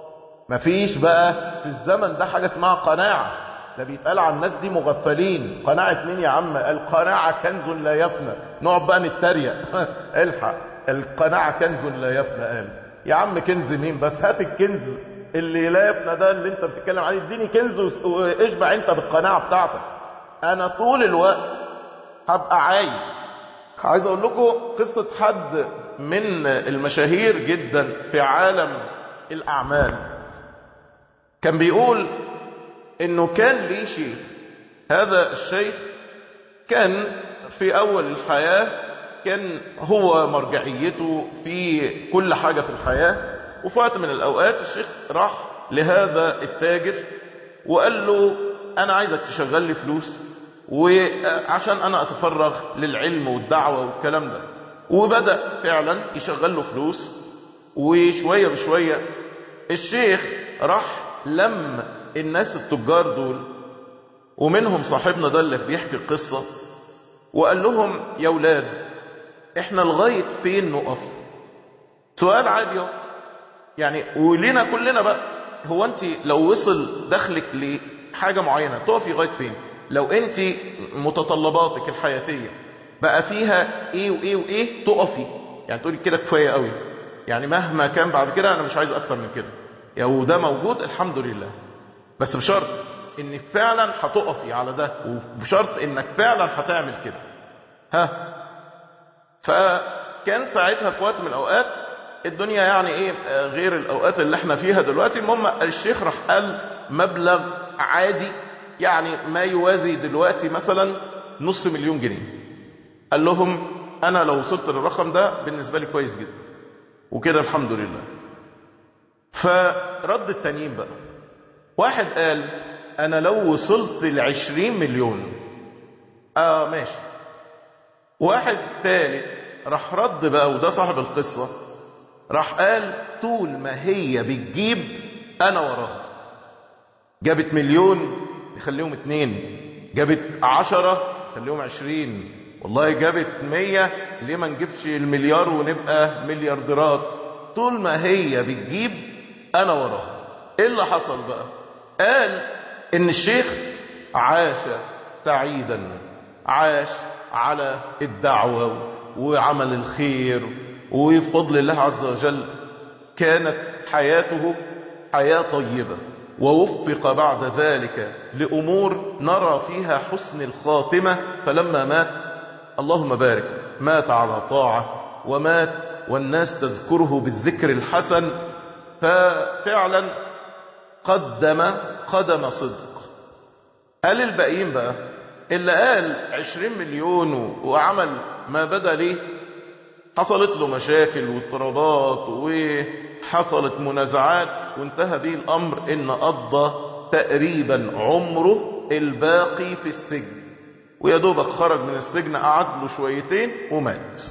S1: مفيش بقى في الزمن ده حاجة اسمها قناعة ده بيتقال عن الناس دي مغفلين قناعة مين يا عم القناعة كنز لا يفنى نقعد بقى نتريق الحق القناعة كنز لا يفنى قال يا عم كنز مين بس هات الكنز اللي لا يفنى ده اللي انت بتتكلم عليه اديني كنز واشبع انت بالقناعة بتاعتك انا طول الوقت هبقى عايز عايز اقول لكم قصة حد من المشاهير جدا في عالم الاعمال كان بيقول انه كان ليه شيخ هذا الشيخ كان في اول الحياة كان هو مرجعيته في كل حاجة في الحياة وفي وقت من الاوقات الشيخ راح لهذا التاجر وقال له انا عايزك تشغل لي فلوس وعشان انا اتفرغ للعلم والدعوة والكلام ده وبدأ فعلا يشغل له فلوس وشوية بشوية الشيخ راح لم الناس التجار دول ومنهم صاحبنا ده اللي بيحكي القصة وقال لهم يا ولاد احنا لغاية فين نقف سؤال عادي يعني ولينا كلنا بقى هو انت لو وصل دخلك لحاجة معينة تقفي لغاية فين لو انت متطلباتك الحياتية بقى فيها ايه وايه وايه تقفي يعني تقولي كده كفاية قوي يعني مهما كان بعد كده انا مش عايز اكتر من كده يا وده موجود الحمد لله بس بشرط ان فعلا هتقفي على ده وبشرط انك فعلا هتعمل كده ها فكان ساعتها في وقت من الاوقات الدنيا يعني ايه غير الاوقات اللي احنا فيها دلوقتي المهم الشيخ راح قال مبلغ عادي يعني ما يوازي دلوقتي مثلا نص مليون جنيه قال لهم انا لو وصلت للرقم ده بالنسبة لي كويس جدا وكده الحمد لله فرد التانيين بقى واحد قال انا لو وصلت لعشرين مليون اه ماشي واحد تالت راح رد بقى وده صاحب القصة راح قال طول ما هي بتجيب انا وراها جابت مليون نخليهم اتنين جابت عشرة خليهم عشرين والله جابت مية ليه ما نجيبش المليار ونبقى مليارديرات طول ما هي بتجيب انا وراها ايه اللي حصل بقى قال ان الشيخ عاش سعيدا عاش على الدعوة وعمل الخير وبفضل الله عز وجل كانت حياته حياة طيبة ووفق بعد ذلك لأمور نرى فيها حسن الخاتمة فلما مات اللهم بارك مات على طاعة ومات والناس تذكره بالذكر الحسن ففعلا قدم قدم صدق قال الباقيين بقى اللي قال عشرين مليون وعمل ما بدا ليه حصلت له مشاكل واضطرابات وحصلت منازعات وانتهى به الامر ان قضى تقريبا عمره الباقي في السجن ويا دوبك خرج من السجن قعد له شويتين ومات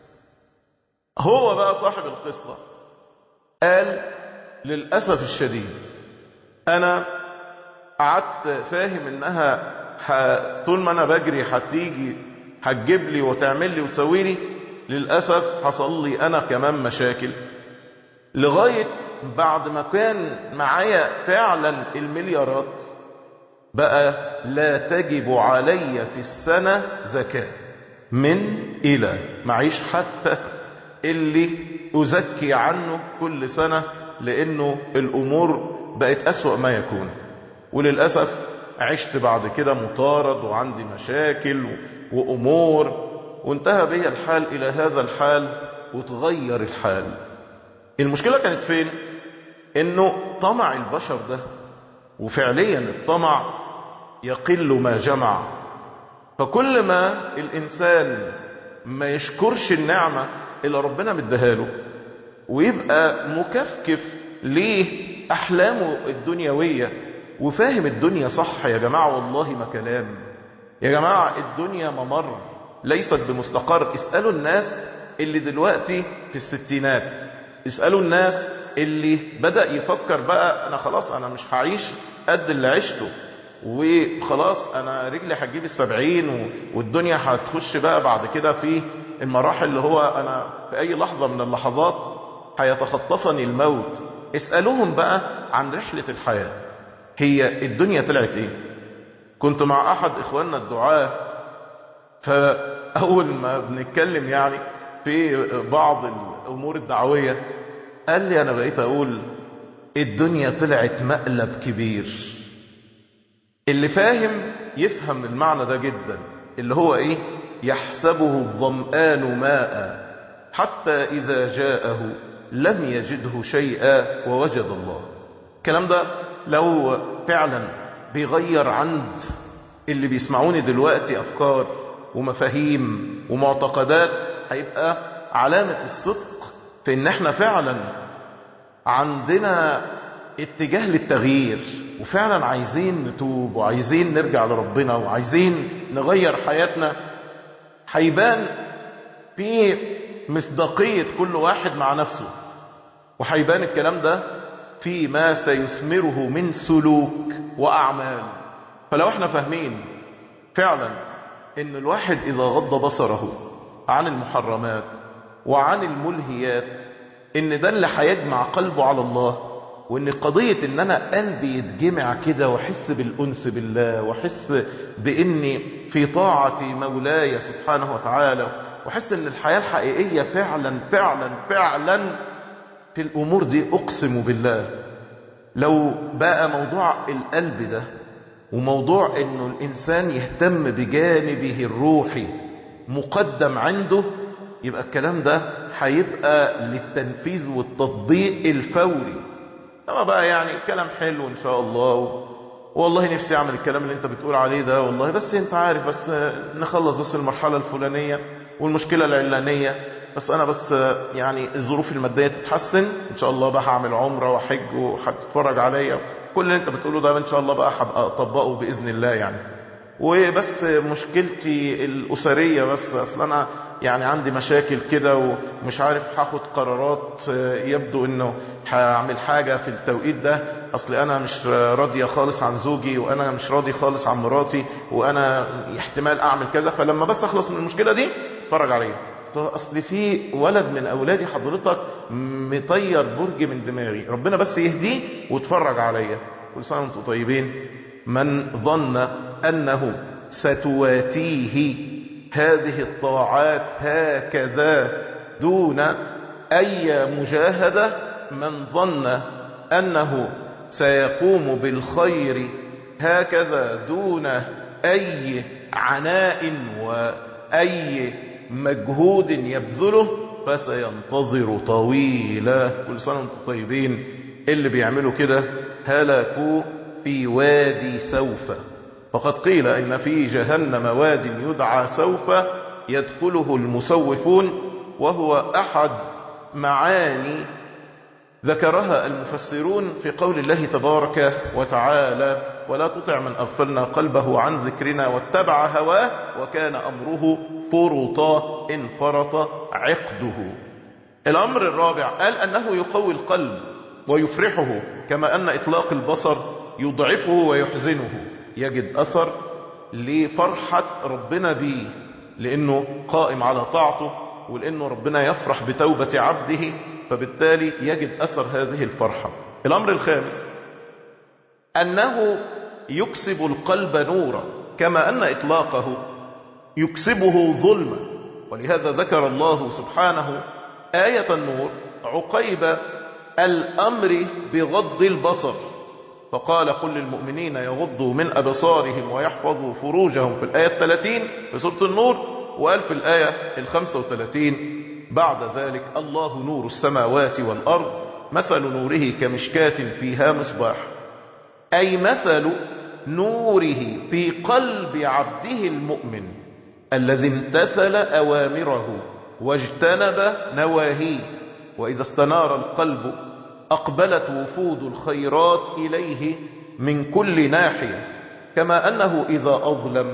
S1: هو بقى صاحب القصة قال للأسف الشديد أنا قعدت فاهم إنها ح... طول ما أنا بجري هتيجي هتجيب لي وتعمل لي وتسوي لي للأسف حصل لي أنا كمان مشاكل لغاية بعد ما كان معايا فعلا المليارات بقى لا تجب علي في السنة زكاة من إلى معيش حتى اللي أزكي عنه كل سنة لأنه الأمور بقت أسوأ ما يكون وللأسف عشت بعد كده مطارد وعندي مشاكل وأمور وانتهى بي الحال إلى هذا الحال وتغير الحال المشكلة كانت فين انه طمع البشر ده وفعليا الطمع يقل ما جمع فكل ما الإنسان ما يشكرش النعمة اللي ربنا مديها له ويبقى مكفكف لأحلامه الدنيوية وفاهم الدنيا صح يا جماعة والله ما كلام يا جماعة الدنيا ممر ليست بمستقر اسألوا الناس اللي دلوقتي في الستينات اسألوا الناس اللي بدأ يفكر بقى أنا خلاص أنا مش هعيش قد اللي عشته وخلاص أنا رجلي هتجيب السبعين والدنيا هتخش بقى بعد كده في المراحل اللي هو أنا في أي لحظة من اللحظات هيتخطفني الموت اسألوهم بقى عن رحلة الحياة هي الدنيا طلعت ايه كنت مع أحد إخواننا الدعاة فأول ما بنتكلم يعني في بعض الأمور الدعوية قال لي أنا بقيت أقول الدنيا طلعت مقلب كبير اللي فاهم يفهم المعنى ده جدا اللي هو ايه يحسبه الظمآن ماء حتى إذا جاءه لم يجده شيئا ووجد الله الكلام ده لو فعلا بيغير عند اللي بيسمعوني دلوقتي أفكار ومفاهيم ومعتقدات هيبقى علامة الصدق في ان احنا فعلا عندنا اتجاه للتغيير وفعلا عايزين نتوب وعايزين نرجع لربنا وعايزين نغير حياتنا هيبان في مصداقية كل واحد مع نفسه وهيبان الكلام ده في ما سيثمره من سلوك وأعمال فلو احنا فاهمين فعلا ان الواحد إذا غض بصره عن المحرمات وعن الملهيات ان ده اللي هيجمع قلبه على الله وان قضية ان انا قلبي يتجمع كده واحس بالانس بالله واحس باني في طاعة مولاي سبحانه وتعالى واحس ان الحياة الحقيقية فعلا فعلا فعلا في الامور دي اقسم بالله لو بقى موضوع القلب ده وموضوع انه الانسان يهتم بجانبه الروحي مقدم عنده يبقى الكلام ده هيبقى للتنفيذ والتطبيق الفوري اما بقى يعني كلام حلو ان شاء الله والله نفسي اعمل الكلام اللي انت بتقول عليه ده والله بس انت عارف بس نخلص بس المرحلة الفلانية والمشكلة العلانية بس انا بس يعني الظروف الماديه تتحسن ان شاء الله بقى هعمل عمره وحج وهتتفرج عليا كل اللي انت بتقوله ده ان شاء الله بقى هبقى اطبقه باذن الله يعني وبس مشكلتي الاسريه بس اصل انا يعني عندي مشاكل كده ومش عارف هاخد قرارات يبدو انه هعمل حاجه في التوقيت ده اصل انا مش راضيه خالص عن زوجي وانا مش راضي خالص عن مراتي وانا احتمال اعمل كذا فلما بس اخلص من المشكله دي اتفرج عليا اصل في ولد من اولادي حضرتك مطير برج من دماغي ربنا بس يهديه واتفرج عليا كل سنه وانتم طيبين من ظن انه ستواتيه هذه الطاعات هكذا دون اي مجاهده من ظن انه سيقوم بالخير هكذا دون اي عناء واي مجهود يبذله فسينتظر طويلا كل سنة وانتم طيبين اللي بيعملوا كده هلكوا في وادي سوف فقد قيل إن في جهنم واد يدعى سوف يدخله المسوفون وهو أحد معاني ذكرها المفسرون في قول الله تبارك وتعالى ولا تطع من أغفلنا قلبه عن ذكرنا واتبع هواه وكان أمره فرطا انفرط عقده الأمر الرابع قال أنه يقوي القلب ويفرحه كما أن إطلاق البصر يضعفه ويحزنه يجد أثر لفرحة ربنا به لأنه قائم على طاعته ولأنه ربنا يفرح بتوبة عبده فبالتالي يجد أثر هذه الفرحة الأمر الخامس أنه يكسب القلب نورا كما أن إطلاقه يكسبه ظلما ولهذا ذكر الله سبحانه آية النور عقيب الأمر بغض البصر فقال قل للمؤمنين يغضوا من أبصارهم ويحفظوا فروجهم في الآية الثلاثين في سورة النور وقال في الآية الخمسة وثلاثين بعد ذلك الله نور السماوات والأرض مثل نوره كمشكاة فيها مصباح أي مثل نوره في قلب عبده المؤمن الذي امتثل أوامره واجتنب نواهيه وإذا استنار القلب أقبلت وفود الخيرات إليه من كل ناحية كما أنه إذا أظلم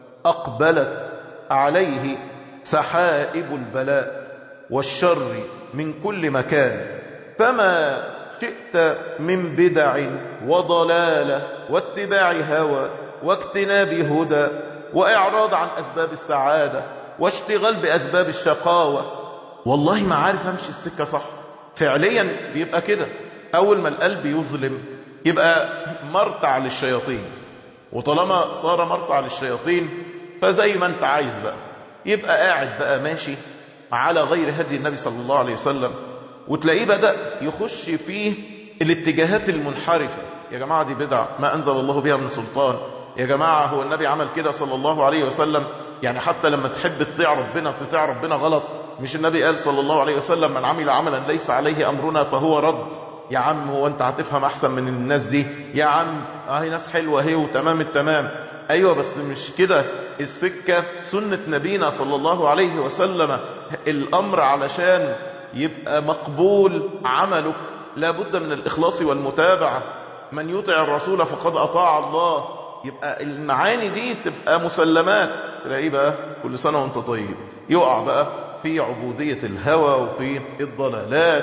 S1: أقبلت عليه سحائب البلاء والشر من كل مكان فما شئت من بدع وضلالة واتباع هوى واجتناب هدى وإعراض عن أسباب السعادة واشتغال بأسباب الشقاوة والله ما عارف أمشي السكة صح فعليا بيبقى كده أول ما القلب يظلم يبقى مرتع للشياطين وطالما صار مرتع للشياطين فزي ما انت عايز بقى يبقى قاعد بقى ماشي على غير هدي النبي صلى الله عليه وسلم وتلاقيه بدأ يخش فيه الاتجاهات المنحرفة يا جماعة دي بدعة ما أنزل الله بها من سلطان يا جماعة هو النبي عمل كده صلى الله عليه وسلم يعني حتى لما تحب تطيع ربنا تطيع ربنا غلط مش النبي قال صلى الله عليه وسلم من عمل عملا ليس عليه أمرنا فهو رد يا عم هو انت هتفهم احسن من الناس دي يا عم اهي ناس حلوة اهي وتمام التمام ايوه بس مش كده السكة سنة نبينا صلى الله عليه وسلم الامر علشان يبقى مقبول عملك لابد من الاخلاص والمتابعة من يطع الرسول فقد اطاع الله يبقى المعاني دي تبقى مسلمات تلاقيه بقى كل سنة وانت طيب يقع بقى في عبودية الهوى وفي الضلالات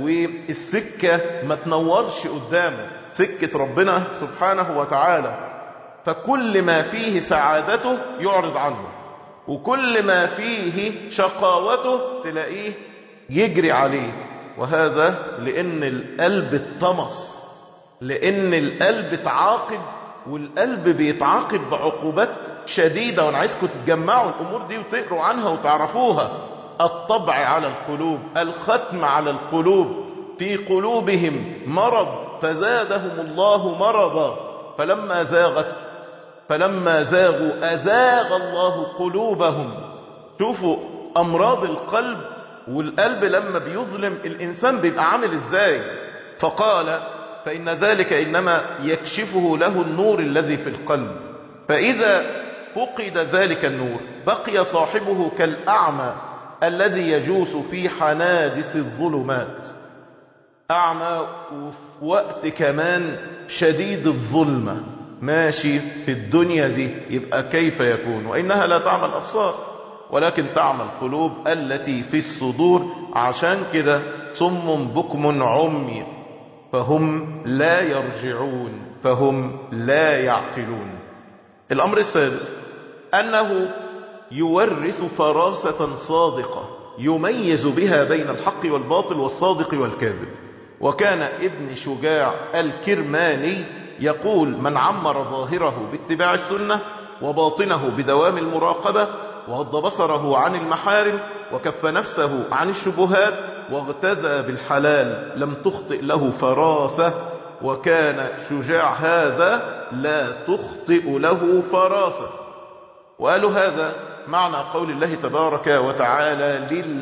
S1: والسكة ما تنورش قدامه سكة ربنا سبحانه وتعالى فكل ما فيه سعادته يعرض عنه وكل ما فيه شقاوته تلاقيه يجري عليه وهذا لأن القلب اتطمس لأن القلب اتعاقد والقلب بيتعاقب بعقوبات شديدة وانا عايزكم تتجمعوا الامور دي وتقروا عنها وتعرفوها الطبع على القلوب الختم على القلوب في قلوبهم مرض فزادهم الله مرضا فلما زاغت فلما زاغوا أزاغ الله قلوبهم شوفوا أمراض القلب والقلب لما بيظلم الإنسان بيبقى عامل إزاي فقال فإن ذلك إنما يكشفه له النور الذي في القلب فإذا فقد ذلك النور بقي صاحبه كالأعمى الذي يجوس في حنادس الظلمات أعمى وفي وقت كمان شديد الظلمة ماشي في الدنيا دي يبقى كيف يكون وإنها لا تعمل أبصار ولكن تعمل قلوب التي في الصدور عشان كده صم بكم عمي فهم لا يرجعون فهم لا يعقلون الأمر السادس أنه يورث فراسة صادقة يميز بها بين الحق والباطل والصادق والكاذب وكان ابن شجاع الكرماني يقول من عمر ظاهره باتباع السنة وباطنه بدوام المراقبة وغض بصره عن المحارم وكف نفسه عن الشبهات واغتزى بالحلال لم تخطئ له فراسة وكان شجاع هذا لا تخطئ له فراسة وقالوا هذا معنى قول الله تبارك وتعالى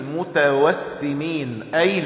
S1: للمتوسمين أي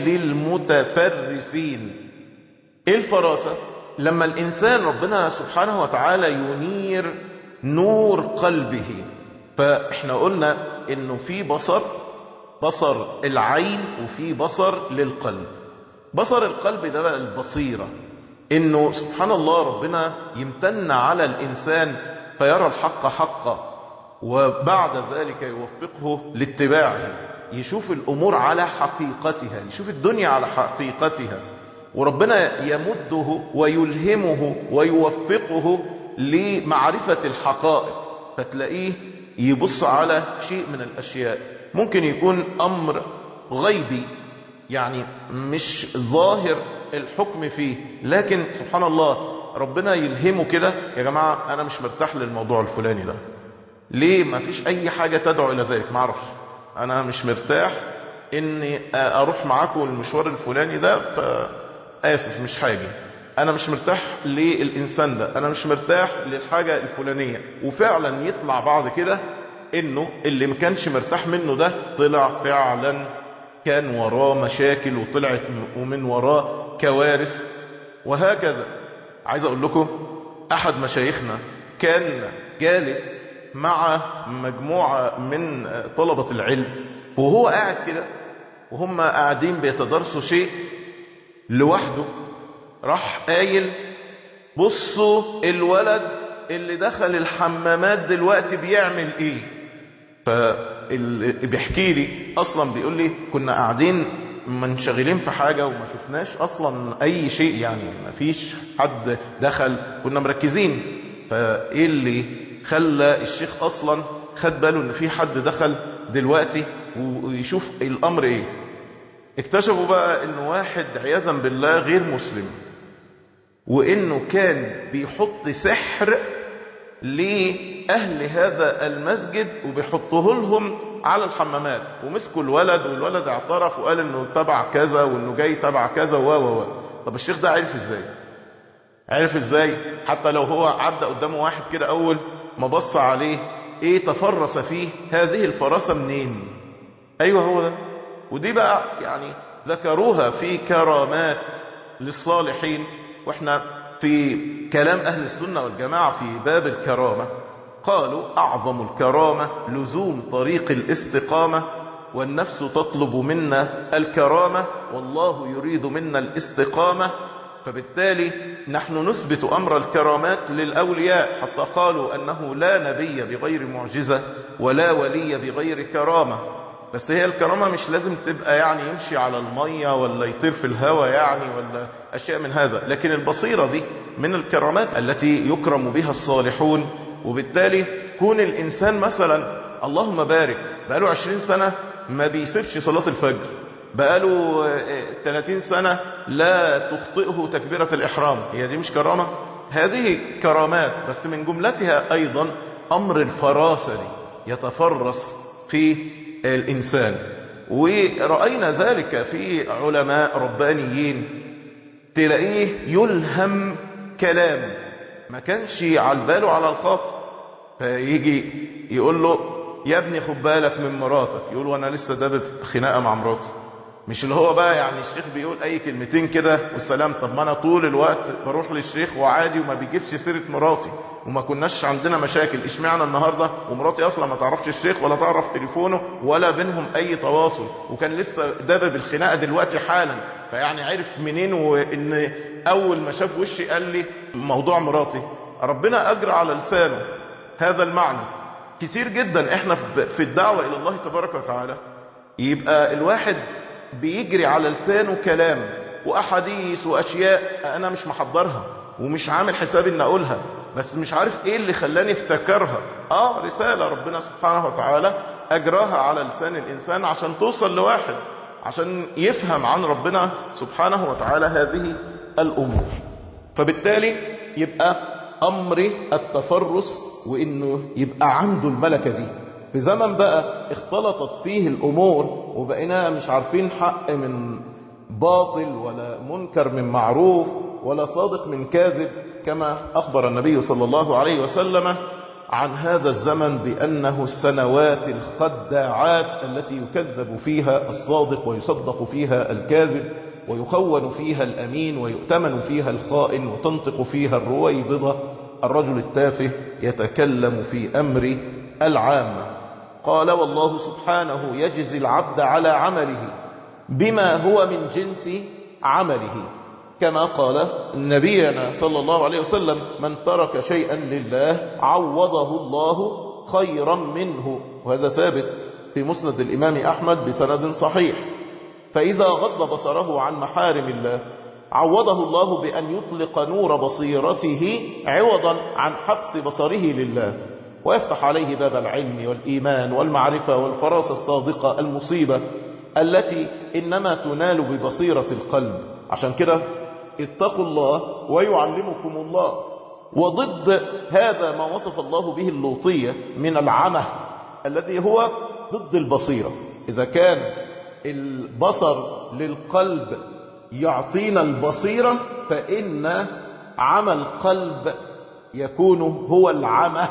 S1: للمتفرسين إيه الفراسة لما الإنسان ربنا سبحانه وتعالى ينير نور قلبه فإحنا قلنا إنه في بصر بصر العين وفي بصر للقلب بصر القلب ده بقى البصيرة إنه سبحان الله ربنا يمتن على الإنسان فيرى الحق حقا وبعد ذلك يوفقه لاتباعه يشوف الأمور على حقيقتها يشوف الدنيا على حقيقتها وربنا يمده ويلهمه ويوفقه لمعرفة الحقائق فتلاقيه يبص على شيء من الأشياء ممكن يكون أمر غيبي يعني مش ظاهر الحكم فيه لكن سبحان الله ربنا يلهمه كده يا جماعة أنا مش مرتاح للموضوع الفلاني ده ليه ما فيش أي حاجة تدعو إلى ذلك معرفش أنا مش مرتاح إني أروح معاكم المشوار الفلاني ده فآسف مش حاجة أنا مش مرتاح للإنسان ده أنا مش مرتاح للحاجة الفلانية وفعلا يطلع بعد كده إنه اللي ما كانش مرتاح منه ده طلع فعلا كان وراه مشاكل وطلعت ومن وراه كوارث وهكذا عايز أقول لكم أحد مشايخنا كان جالس مع مجموعة من طلبة العلم وهو قاعد كده وهم قاعدين بيتدرسوا شيء لوحده راح قايل بصوا الولد اللي دخل الحمامات دلوقتي بيعمل ايه فاللي بيحكي لي اصلا بيقول لي كنا قاعدين منشغلين في حاجة وما شفناش اصلا اي شيء يعني ما فيش حد دخل كنا مركزين فايه اللي خلى الشيخ اصلا خد باله ان في حد دخل دلوقتي ويشوف الامر ايه اكتشفوا بقى ان واحد عياذا بالله غير مسلم وانه كان بيحط سحر لاهل هذا المسجد وبيحطه لهم على الحمامات ومسكوا الولد والولد اعترف وقال انه تبع كذا وانه جاي تبع كذا و و طب الشيخ ده عرف ازاي عرف ازاي حتى لو هو عدى قدامه واحد كده اول ما بص عليه ايه تفرس فيه هذه الفراسة منين ايوه هو ده ودي بقى يعني ذكروها في كرامات للصالحين واحنا في كلام اهل السنة والجماعة في باب الكرامة قالوا اعظم الكرامة لزوم طريق الاستقامة والنفس تطلب منا الكرامة والله يريد منا الاستقامة فبالتالي نحن نثبت أمر الكرامات للأولياء حتى قالوا أنه لا نبي بغير معجزة ولا ولي بغير كرامة بس هي الكرامة مش لازم تبقى يعني يمشي على المية ولا يطير في الهواء يعني ولا أشياء من هذا لكن البصيرة دي من الكرامات التي يكرم بها الصالحون وبالتالي كون الإنسان مثلا اللهم بارك بقاله عشرين سنة ما بيسيبش صلاة الفجر بقاله 30 سنة لا تخطئه تكبيرة الإحرام هي دي مش كرامة هذه كرامات بس من جملتها أيضا أمر الفراسة دي يتفرس في الإنسان ورأينا ذلك في علماء ربانيين تلاقيه يلهم كلام ما كانش على باله على الخط فيجي يقول له يا ابني خد بالك من مراتك يقول وانا لسه دابت خناقه مع مراتي مش اللي هو بقى يعني الشيخ بيقول اي كلمتين كده والسلام طب ما انا طول الوقت بروح للشيخ وعادي وما بيجيبش سيره مراتي وما كناش عندنا مشاكل اشمعنى النهارده ومراتي اصلا ما تعرفش الشيخ ولا تعرف تليفونه ولا بينهم اي تواصل وكان لسه دابب الخناقه دلوقتي حالا فيعني عرف منين وان اول ما شاف وشي قال لي موضوع مراتي ربنا اجرى على لسانه هذا المعنى كتير جدا احنا في الدعوه الى الله تبارك وتعالى يبقى الواحد بيجري على لسانه كلام واحاديث واشياء انا مش محضرها ومش عامل حسابي ان اقولها بس مش عارف ايه اللي خلاني افتكرها اه رسالة ربنا سبحانه وتعالى اجراها على لسان الانسان عشان توصل لواحد عشان يفهم عن ربنا سبحانه وتعالى هذه الامور فبالتالي يبقى امر التفرس وانه يبقى عنده الملكة دي في زمن بقى اختلطت فيه الامور وبقينا مش عارفين حق من باطل ولا منكر من معروف ولا صادق من كاذب كما أخبر النبي صلى الله عليه وسلم عن هذا الزمن بأنه السنوات الخداعات التي يكذب فيها الصادق ويصدق فيها الكاذب ويخون فيها الأمين ويؤتمن فيها الخائن وتنطق فيها الرويبضة الرجل التافه يتكلم في أمر العامة قال والله سبحانه يجزي العبد على عمله بما هو من جنس عمله كما قال نبينا صلى الله عليه وسلم من ترك شيئا لله عوضه الله خيرا منه وهذا ثابت في مسند الإمام أحمد بسند صحيح فإذا غض بصره عن محارم الله عوضه الله بأن يطلق نور بصيرته عوضا عن حبس بصره لله ويفتح عليه باب العلم والإيمان والمعرفة والفراسة الصادقة المصيبة التي إنما تنال ببصيرة القلب عشان كده اتقوا الله ويعلمكم الله وضد هذا ما وصف الله به اللوطية من العمى الذي هو ضد البصيرة إذا كان البصر للقلب يعطينا البصيرة فإن عمى القلب يكون هو العمى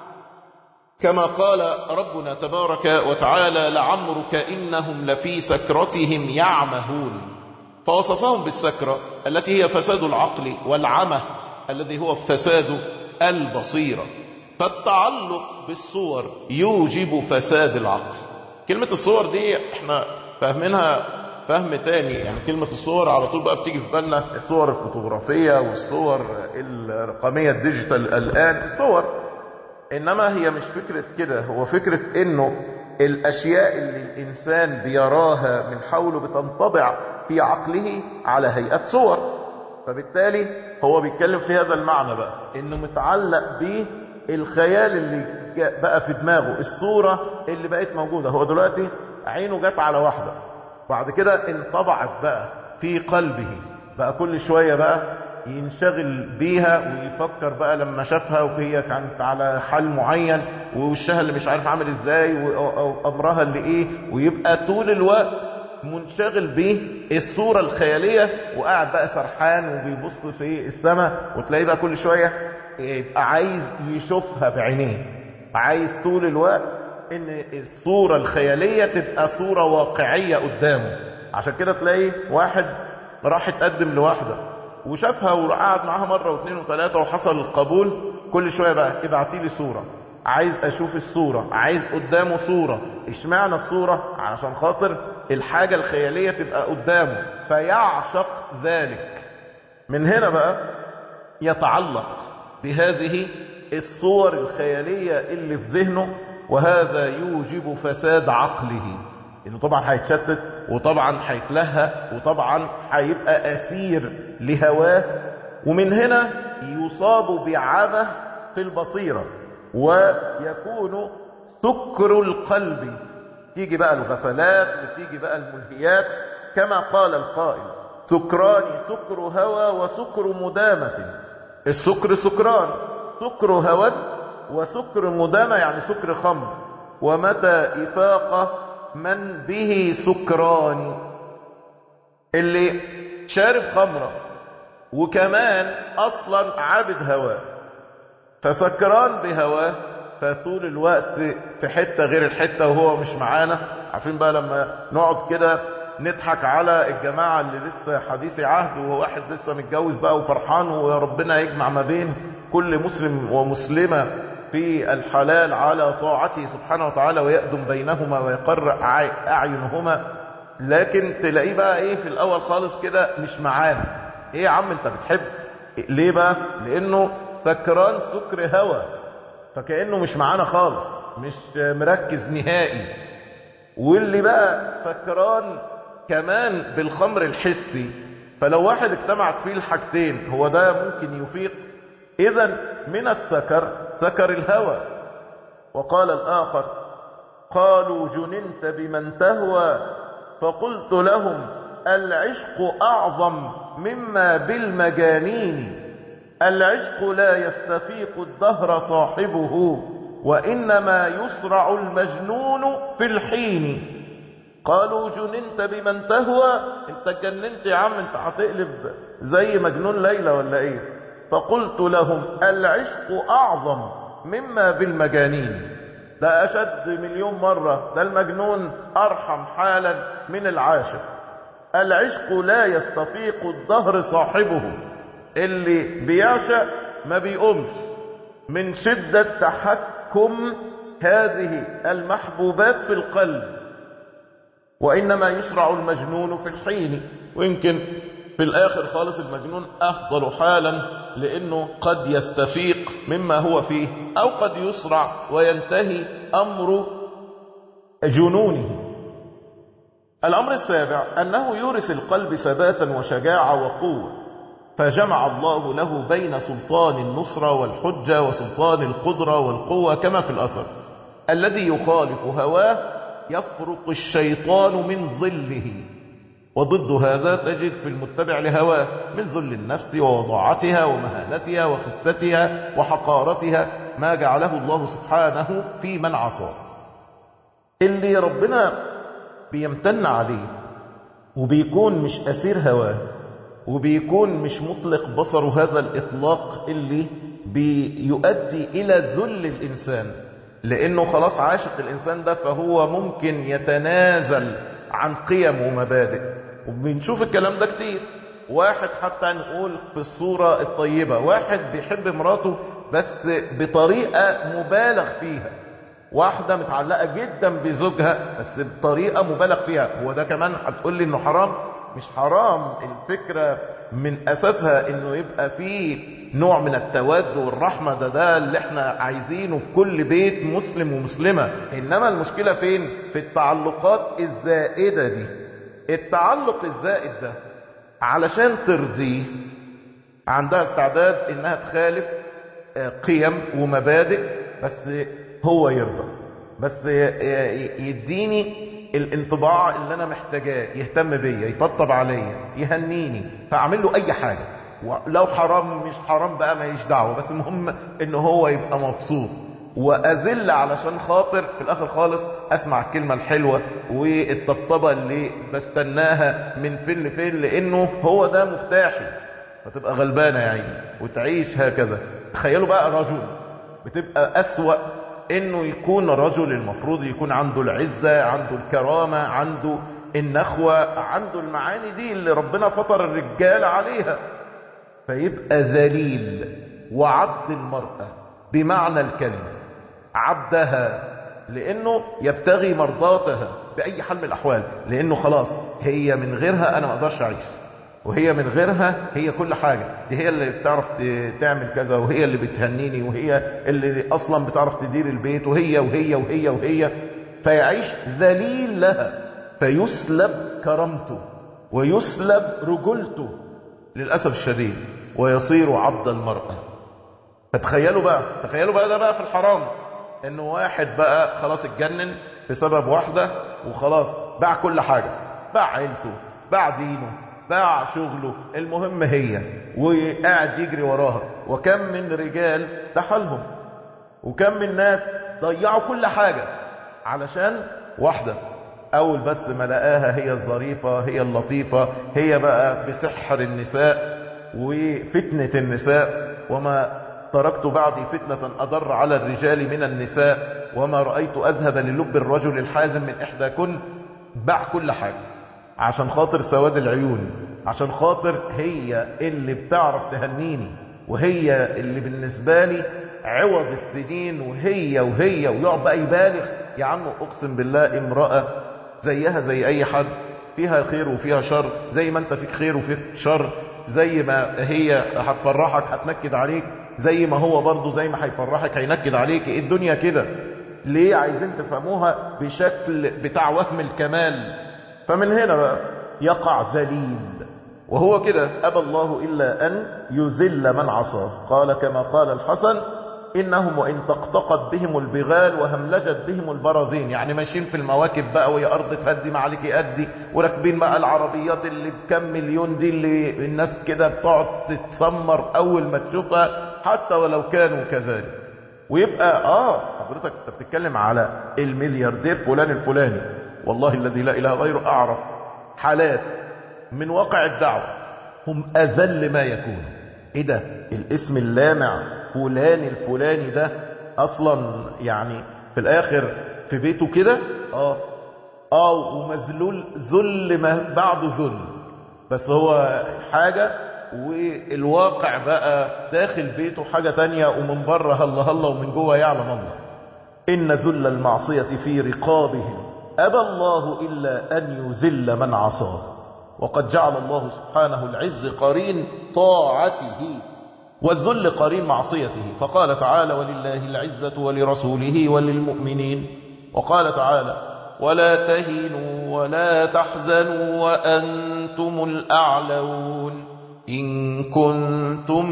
S1: كما قال ربنا تبارك وتعالى لعمرك إنهم لفي سكرتهم يعمهون فوصفهم بالسكرة التي هي فساد العقل والعمى الذي هو فساد البصيرة فالتعلق بالصور يوجب فساد العقل كلمة الصور دي احنا فاهمينها فهم تاني يعني كلمة الصور على طول بقى بتيجي في بالنا الصور الفوتوغرافية والصور الرقمية الديجيتال الآن الصور إنما هي مش فكرة كده هو فكرة إنه الأشياء اللي الإنسان بيراها من حوله بتنطبع في عقله على هيئة صور فبالتالي هو بيتكلم في هذا المعنى بقى إنه متعلق بالخيال اللي بقى في دماغه الصورة اللي بقت موجودة هو دلوقتي عينه جت على واحدة بعد كده انطبعت بقى في قلبه بقى كل شوية بقى ينشغل بيها ويفكر بقى لما شافها وهي كانت على حال معين ووشها اللي مش عارف عامل ازاي وامرها اللي ايه ويبقى طول الوقت منشغل بالصورة الخيالية وقاعد بقى سرحان وبيبص في السماء وتلاقيه بقى كل شوية يبقى عايز يشوفها بعينيه عايز طول الوقت ان الصورة الخيالية تبقى صورة واقعية قدامه عشان كده تلاقي واحد راح يتقدم لواحدة وشافها وقعد معاها مرة واثنين وثلاثة وحصل القبول كل شوية بقى ابعتي لي صورة عايز اشوف الصورة عايز قدامه صورة اشمعنى الصورة عشان خاطر الحاجة الخيالية تبقى قدامه فيعشق ذلك من هنا بقى يتعلق بهذه الصور الخيالية اللي في ذهنه وهذا يوجب فساد عقله انه طبعا هيتشتت وطبعا هيتلهى وطبعا هيبقى اسير لهواه ومن هنا يصاب بعمى في البصيرة ويكون سكر القلب تيجي بقى الغفلات وتيجي بقى الملهيات كما قال القائل سكران سكر هوى وسكر مدامة السكر سكران سكر هوى وسكر مدامة يعني سكر خمر ومتى إفاق من به سكران اللي شارب خمرة وكمان أصلا عابد هواه فسكران بهواه فطول الوقت في حتة غير الحتة وهو مش معانا عارفين بقى لما نقعد كده نضحك على الجماعة اللي لسه حديث عهد وهو واحد لسه متجوز بقى وفرحان ويا ربنا يجمع ما بين كل مسلم ومسلمة في الحلال على طاعته سبحانه وتعالى ويأدم بينهما ويقر أعينهما لكن تلاقيه بقى ايه في الاول خالص كده مش معانا ايه يا عم انت بتحب ليه بقى لانه سكران سكر هوى فكأنه مش معانا خالص مش مركز نهائي واللي بقى سكران كمان بالخمر الحسي فلو واحد اجتمعت فيه الحاجتين هو ده ممكن يفيق اذا من السكر سكر الهوى وقال الاخر قالوا جننت بمن تهوى فقلت لهم العشق اعظم مما بالمجانين العشق لا يستفيق الدهر صاحبه وانما يسرع المجنون في الحين قالوا جننت بمن تهوى انت اتجننت يا عم انت هتقلب زي مجنون ليلى ولا ايه فقلت لهم العشق اعظم مما بالمجانين ده اشد مليون مرة ده المجنون ارحم حالا من العاشق العشق لا يستفيق الظهر صاحبه اللي بيعشق ما بيقومش من شدة تحكم هذه المحبوبات في القلب وإنما يشرع المجنون في الحين ويمكن في الآخر خالص المجنون أفضل حالا لأنه قد يستفيق مما هو فيه أو قد يسرع وينتهي أمر جنونه الأمر السابع أنه يورث القلب ثباتا وشجاعة وقوة فجمع الله له بين سلطان النصرة والحجة وسلطان القدرة والقوة كما في الأثر الذي يخالف هواه يفرق الشيطان من ظله وضد هذا تجد في المتبع لهواه من ذل النفس ووضاعتها ومهانتها وخستها وحقارتها ما جعله الله سبحانه في من عصاه اللي ربنا بيمتن عليه وبيكون مش أسير هواه وبيكون مش مطلق بصره هذا الإطلاق اللي بيؤدي إلى ذل الإنسان لأنه خلاص عاشق الإنسان ده فهو ممكن يتنازل عن قيم ومبادئ وبنشوف الكلام ده كتير واحد حتى نقول في الصورة الطيبة واحد بيحب مراته بس بطريقة مبالغ فيها واحدة متعلقة جدا بزوجها بس بطريقة مبالغ فيها هو ده كمان هتقول لي انه حرام مش حرام الفكرة من اساسها انه يبقى فيه نوع من التود والرحمة ده ده اللي احنا عايزينه في كل بيت مسلم ومسلمة انما المشكلة فين في التعلقات الزائدة دي التعلق الزائد ده علشان ترضيه عندها استعداد انها تخالف قيم ومبادئ بس هو يرضى بس يديني الانطباع اللي انا محتاجاه يهتم بيا يطبطب عليا يهنيني فاعمل له اي حاجة لو حرام مش حرام بقى ماليش دعوه بس المهم ان هو يبقى مبسوط واذل علشان خاطر في الاخر خالص اسمع الكلمة الحلوة والطبطبة اللي بستناها من فين لفين لانه هو ده مفتاحي فتبقى غلبانة يا عيني وتعيش هكذا تخيلوا بقى رجل بتبقى اسوأ انه يكون رجل المفروض يكون عنده العزة عنده الكرامة عنده النخوة عنده المعاني دي اللي ربنا فطر الرجال عليها فيبقى ذليل وعبد المرأة بمعنى الكلمة عبدها لانه يبتغي مرضاتها باي حال من الاحوال لانه خلاص هي من غيرها انا ما اقدرش اعيش وهي من غيرها هي كل حاجة دي هي اللي بتعرف تعمل كذا وهي اللي بتهنيني وهي اللي اصلا بتعرف تدير البيت وهي وهي وهي وهي فيعيش ذليل لها فيسلب كرامته ويسلب رجلته للأسف الشديد ويصير عبد المرأة فتخيلوا بقى تخيلوا بقى ده بقى في الحرام انه واحد بقى خلاص اتجنن بسبب واحدة وخلاص باع كل حاجة باع عيلته باع دينه باع شغله المهم هي وقاعد يجري وراها وكم من رجال ده حالهم وكم من ناس ضيعوا كل حاجة علشان واحدة اول بس ما لقاها هي الظريفة هي اللطيفة هي بقى بسحر النساء وفتنة النساء وما تركت بعدي فتنة أضر على الرجال من النساء وما رأيت أذهب للب الرجل الحازم من إحدى كن باع كل حاجة عشان خاطر سواد العيون عشان خاطر هي اللي بتعرف تهنيني وهي اللي بالنسبة لي عوض السنين وهي وهي ويقعد بقى يبالغ يا عم اقسم بالله امرأة زيها زي اي حد فيها خير وفيها شر زي ما انت فيك خير وفيك شر زي ما هي هتفرحك هتنكد عليك زي ما هو برضه زي ما هيفرحك هينكد عليك ايه الدنيا كده ليه عايزين تفهموها بشكل بتاع وهم الكمال فمن هنا بقى يقع ذليل وهو كده أبى الله إلا أن يذل من عصاه قال كما قال الحسن إنهم وإن تقطقت بهم البغال وهملجت بهم البرازين يعني ماشيين في المواكب بقى وهي أرض تهدي ما عليك يأدي وراكبين بقى العربيات اللي بكم مليون دي اللي الناس كده بتقعد تتسمر أول ما تشوفها حتى ولو كانوا كذلك ويبقى آه حضرتك أنت بتتكلم على الملياردير فلان الفلاني والله الذي لا إله غيره أعرف حالات من واقع الدعوة هم أذل ما يكون إيه ده الاسم اللامع فلان الفلاني ده أصلا يعني في الآخر في بيته كده آه آه ومذلول ذل ما بعده ذل بس هو حاجة والواقع بقى داخل بيته حاجة تانية ومن بره هلا هلا ومن جوه يعلم الله إن ذل المعصية في رقابهم أبى الله إلا أن يذل من عصاه وقد جعل الله سبحانه العز قرين طاعته والذل قرين معصيته فقال تعالى ولله العزة ولرسوله وللمؤمنين وقال تعالى ولا تهنوا ولا تحزنوا وأنتم الأعلون إن كنتم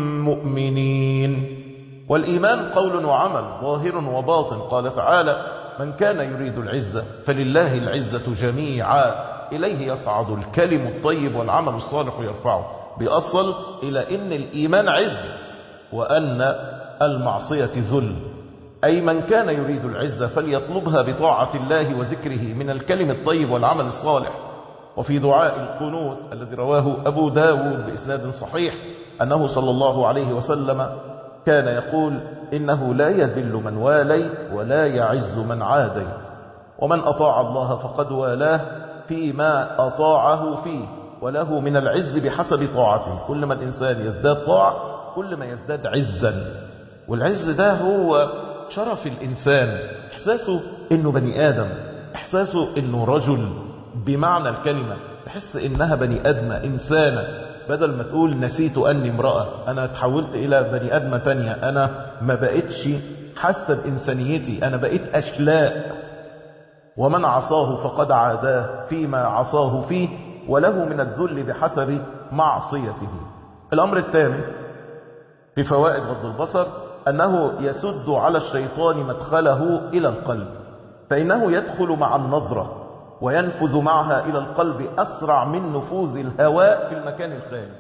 S1: مؤمنين والإيمان قول وعمل ظاهر وباطن قال تعالى من كان يريد العزة فلله العزة جميعا إليه يصعد الكلم الطيب والعمل الصالح يرفعه بيصل إلى إن الإيمان عز وأن المعصية ذل أي من كان يريد العزة فليطلبها بطاعة الله وذكره من الكلم الطيب والعمل الصالح وفي دعاء القنوت الذي رواه أبو داود بإسناد صحيح أنه صلى الله عليه وسلم كان يقول إنه لا يذل من واليت ولا يعز من عاديت ومن أطاع الله فقد والاه فيما أطاعه فيه وله من العز بحسب طاعته كل ما الإنسان يزداد طاعة كل ما يزداد عزا والعز ده هو شرف الإنسان إحساسه إنه بني آدم إحساسه إنه رجل بمعنى الكلمة تحس إنها بني أدمة إنسانة بدل ما تقول نسيت أني امرأة أنا تحولت إلى بني أدمة تانية أنا ما بقتش حاسة بإنسانيتي أنا بقيت أشلاء ومن عصاه فقد عاداه فيما عصاه فيه وله من الذل بحسب معصيته الأمر الثاني في فوائد غض البصر أنه يسد على الشيطان مدخله إلى القلب فإنه يدخل مع النظرة وينفذ معها إلى القلب أسرع من نفوذ الهواء في المكان الخالي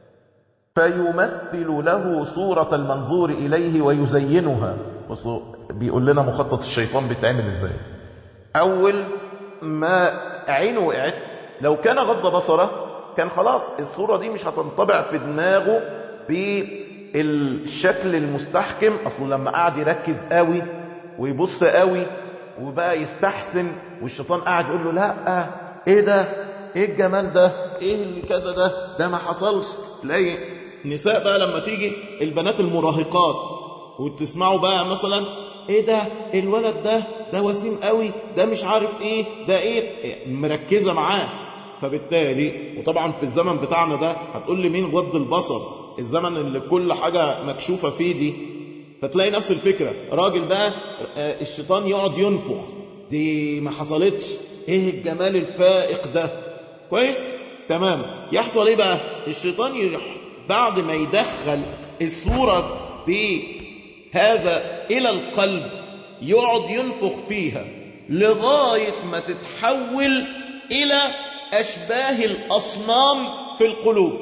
S1: فيمثل له صورة المنظور إليه ويزينها بصوا بيقول لنا مخطط الشيطان بيتعمل إزاي أول ما عينه وقعت لو كان غض بصره كان خلاص الصورة دي مش هتنطبع في دماغه بالشكل المستحكم أصله لما قعد يركز قوي ويبص قوي وبقى يستحسن والشيطان قاعد يقول له لا ايه ده ايه الجمال ده ايه اللي كذا ده ده ما حصلش تلاقي نساء بقى لما تيجي البنات المراهقات وتسمعوا بقى مثلا ايه ده الولد ده ده وسيم قوي ده مش عارف ايه ده ايه مركزه معاه فبالتالي وطبعا في الزمن بتاعنا ده هتقول لي مين غض البصر الزمن اللي كل حاجه مكشوفه فيه دي فتلاقي نفس الفكرة راجل بقى الشيطان يقعد ينفخ دي ما حصلتش ايه الجمال الفائق ده كويس تمام يحصل ايه بقى الشيطان يروح بعد ما يدخل الصورة بهذا الى القلب يقعد ينفخ فيها لغاية ما تتحول الى اشباه الاصنام في القلوب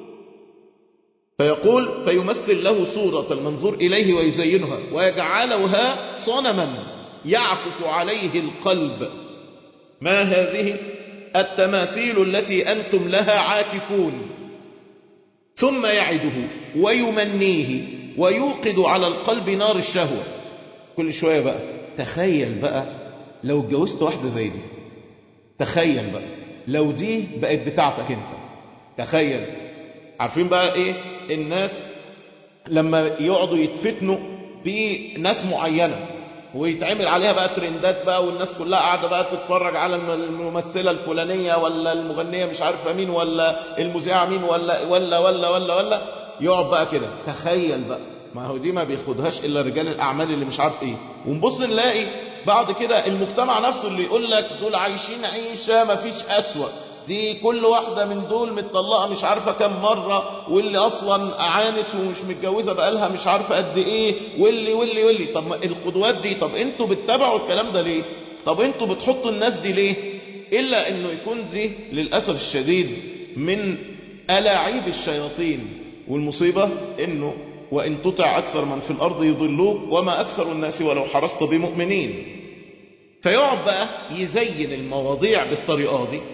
S1: فيقول فيمثل له صورة المنظور إليه ويزينها ويجعلها صنما يعكف عليه القلب ما هذه التماثيل التي أنتم لها عاكفون ثم يعده ويمنيه ويوقد على القلب نار الشهوة كل شوية بقى تخيل بقى لو اتجوزت واحدة زي دي تخيل بقى لو دي بقت بتاعتك انت تخيل عارفين بقى ايه الناس لما يقعدوا يتفتنوا بناس معينة ويتعمل عليها بقى ترندات بقى والناس كلها قاعدة بقى تتفرج على الممثلة الفلانية ولا المغنية مش عارفة مين ولا المذيعة مين ولا ولا ولا ولا ولا يقعد بقى كده تخيل بقى ما هو دي ما بياخدهاش الا رجال الاعمال اللي مش عارف ايه ونبص نلاقي بعد كده المجتمع نفسه اللي يقول لك دول عايشين عيشه ما فيش اسوأ دي كل واحده من دول متطلقه مش عارفه كم مره واللي اصلا عانس ومش متجوزه بقالها مش عارفه قد ايه واللي واللي واللي طب القدوات دي طب انتوا بتتابعوا الكلام ده ليه طب انتوا بتحطوا الناس دي ليه الا انه يكون دي للاسف الشديد من الاعيب الشياطين والمصيبه انه وإن تطع أكثر من في الأرض يضلوك وما أكثر الناس ولو حرصت بمؤمنين فيقعد بقى يزين المواضيع بالطريقة دي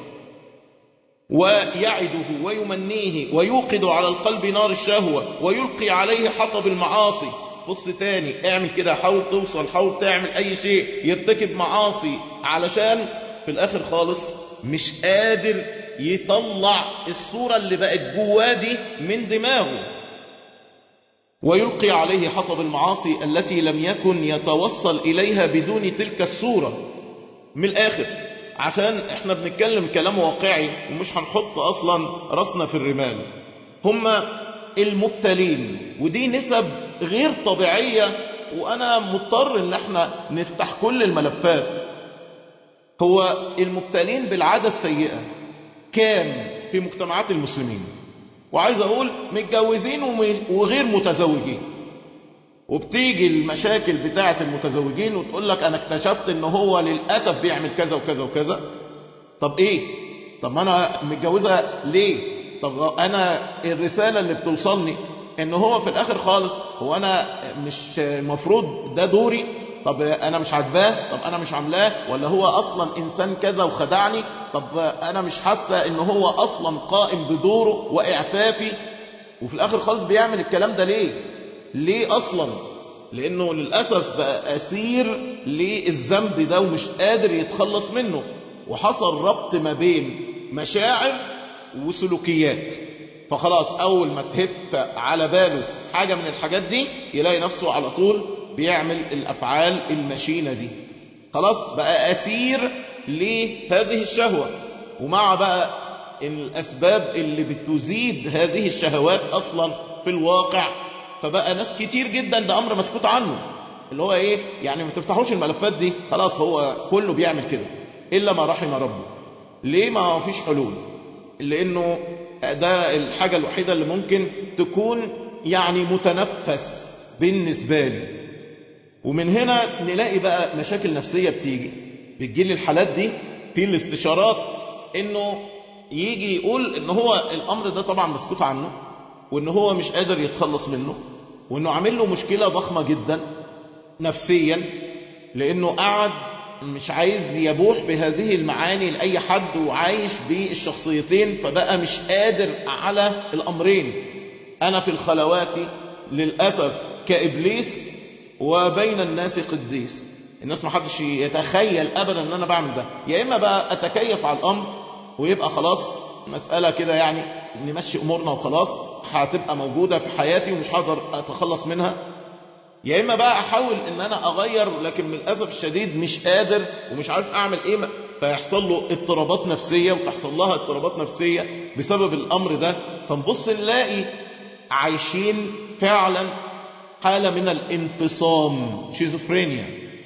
S1: ويعده ويمنيه ويوقد على القلب نار الشهوة ويلقي عليه حطب المعاصي بص تاني اعمل كده حاول توصل حاول تعمل أي شيء يرتكب معاصي علشان في الآخر خالص مش قادر يطلع الصورة اللي بقت جواه دي من دماغه ويلقي عليه حطب المعاصي التي لم يكن يتوصل إليها بدون تلك الصورة من الآخر عشان احنا بنتكلم كلام واقعي ومش هنحط أصلا راسنا في الرمال هم المبتلين ودي نسب غير طبيعية وأنا مضطر ان احنا نفتح كل الملفات هو المبتلين بالعادة السيئة كام في مجتمعات المسلمين وعايز اقول متجوزين وغير متزوجين وبتيجي المشاكل بتاعة المتزوجين وتقول لك انا اكتشفت ان هو للأسف بيعمل كذا وكذا وكذا طب ايه طب ما انا متجوزة ليه طب انا الرسالة اللي بتوصلني ان هو في الاخر خالص هو انا مش مفروض ده دوري طب انا مش عاجباه طب انا مش عاملاه ولا هو اصلا انسان كذا وخدعني طب انا مش حاسه ان هو اصلا قائم بدوره واعفافي وفي الاخر خالص بيعمل الكلام ده ليه ليه اصلا لانه للاسف بقى اسير للذنب ده ومش قادر يتخلص منه وحصل ربط ما بين مشاعر وسلوكيات فخلاص اول ما تهف على باله حاجه من الحاجات دي يلاقي نفسه على طول بيعمل الأفعال المشينة دي خلاص بقى أسير لهذه الشهوة ومع بقى الأسباب اللي بتزيد هذه الشهوات أصلا في الواقع فبقى ناس كتير جدا ده أمر مسكوت عنه اللي هو إيه يعني ما تفتحوش الملفات دي خلاص هو كله بيعمل كده إلا ما رحم ربه ليه ما فيش حلول لأنه ده الحاجة الوحيدة اللي ممكن تكون يعني متنفس بالنسبة لي ومن هنا نلاقي بقى مشاكل نفسية بتيجي بتجيلي الحالات دي في الاستشارات انه يجي يقول ان هو الامر ده طبعا مسكوت عنه وان هو مش قادر يتخلص منه وانه عامل له مشكلة ضخمة جدا نفسيا لانه قعد مش عايز يبوح بهذه المعاني لأي حد وعايش بالشخصيتين فبقى مش قادر على الأمرين أنا في الخلوات للأسف كإبليس وبين الناس قديس الناس ما حدش يتخيل ابدا ان انا بعمل ده يا اما بقى اتكيف على الامر ويبقى خلاص مسألة كده يعني نمشي امورنا وخلاص هتبقى موجودة في حياتي ومش هقدر اتخلص منها يا اما بقى احاول ان انا اغير لكن من الاسف الشديد مش قادر ومش عارف اعمل ايه فيحصل له اضطرابات نفسية وتحصل لها اضطرابات نفسية بسبب الامر ده فنبص نلاقي عايشين فعلا حالة من الانفصام شيزوفرينيا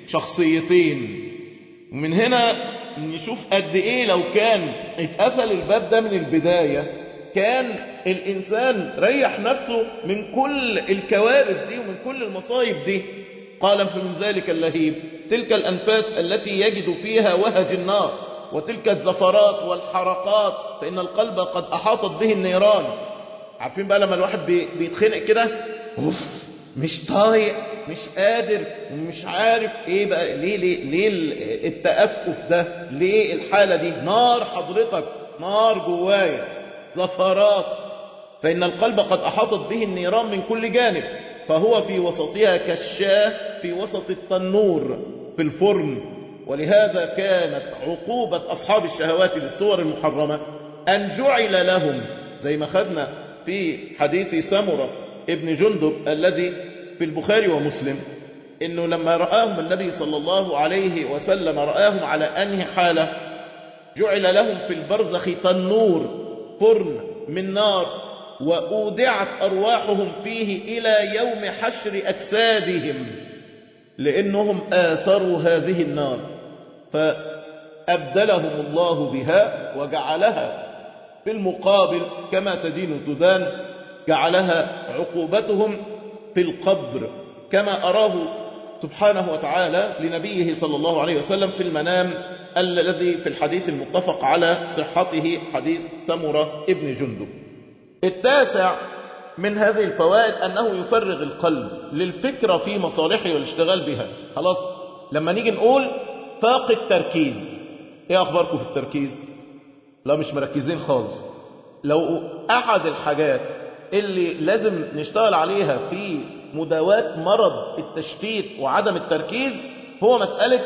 S1: شخصيتين ومن هنا نشوف قد ايه لو كان اتقفل الباب ده من البداية كان الإنسان ريح نفسه من كل الكوارث دي ومن كل المصايب دي قال فمن ذلك اللهيب تلك الأنفاس التي يجد فيها وهج النار وتلك الزفرات والحرقات فإن القلب قد أحاطت به النيران عارفين بقى لما الواحد بيتخنق كده اوف مش طايق مش قادر مش عارف ايه بقى ليه ليه ليه التأفف ده ليه الحالة دي نار حضرتك نار جوايا زفرات فإن القلب قد أحاطت به النيران من كل جانب فهو في وسطها كالشاه في وسط التنور في الفرن ولهذا كانت عقوبة أصحاب الشهوات للصور المحرمة أن جعل لهم زي ما خدنا في حديث سمرة ابن جندب الذي في البخاري ومسلم إنه لما رآهم النبي صلى الله عليه وسلم رآهم على أنهي حالة جعل لهم في البرزخ تنور فرن من نار وأودعت أرواحهم فيه إلى يوم حشر أجسادهم لأنهم آثروا هذه النار فأبدلهم الله بها وجعلها في المقابل كما تدين تدان جعلها عقوبتهم في القبر كما أراه سبحانه وتعالى لنبيه صلى الله عليه وسلم في المنام الذي في الحديث المتفق على صحته حديث سمرة ابن جندب التاسع من هذه الفوائد أنه يفرغ القلب للفكرة في مصالحه والاشتغال بها خلاص لما نيجي نقول فاق التركيز ايه أخباركم في التركيز لا مش مركزين خالص لو أحد الحاجات اللي لازم نشتغل عليها في مداواة مرض التشتيت وعدم التركيز هو مسألة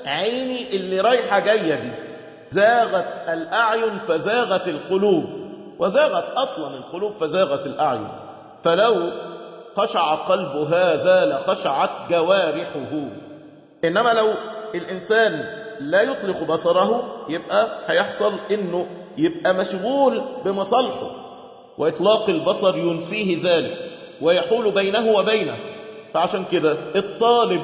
S1: عيني اللي رايحة جاية دي زاغت الأعين فزاغت القلوب وزاغت أصلا القلوب فزاغت الأعين فلو خشع قلب هذا لخشعت جوارحه إنما لو الإنسان لا يطلق بصره يبقى هيحصل إنه يبقى مشغول بمصالحه وإطلاق البصر ينفيه ذلك ويحول بينه وبينه فعشان كده الطالب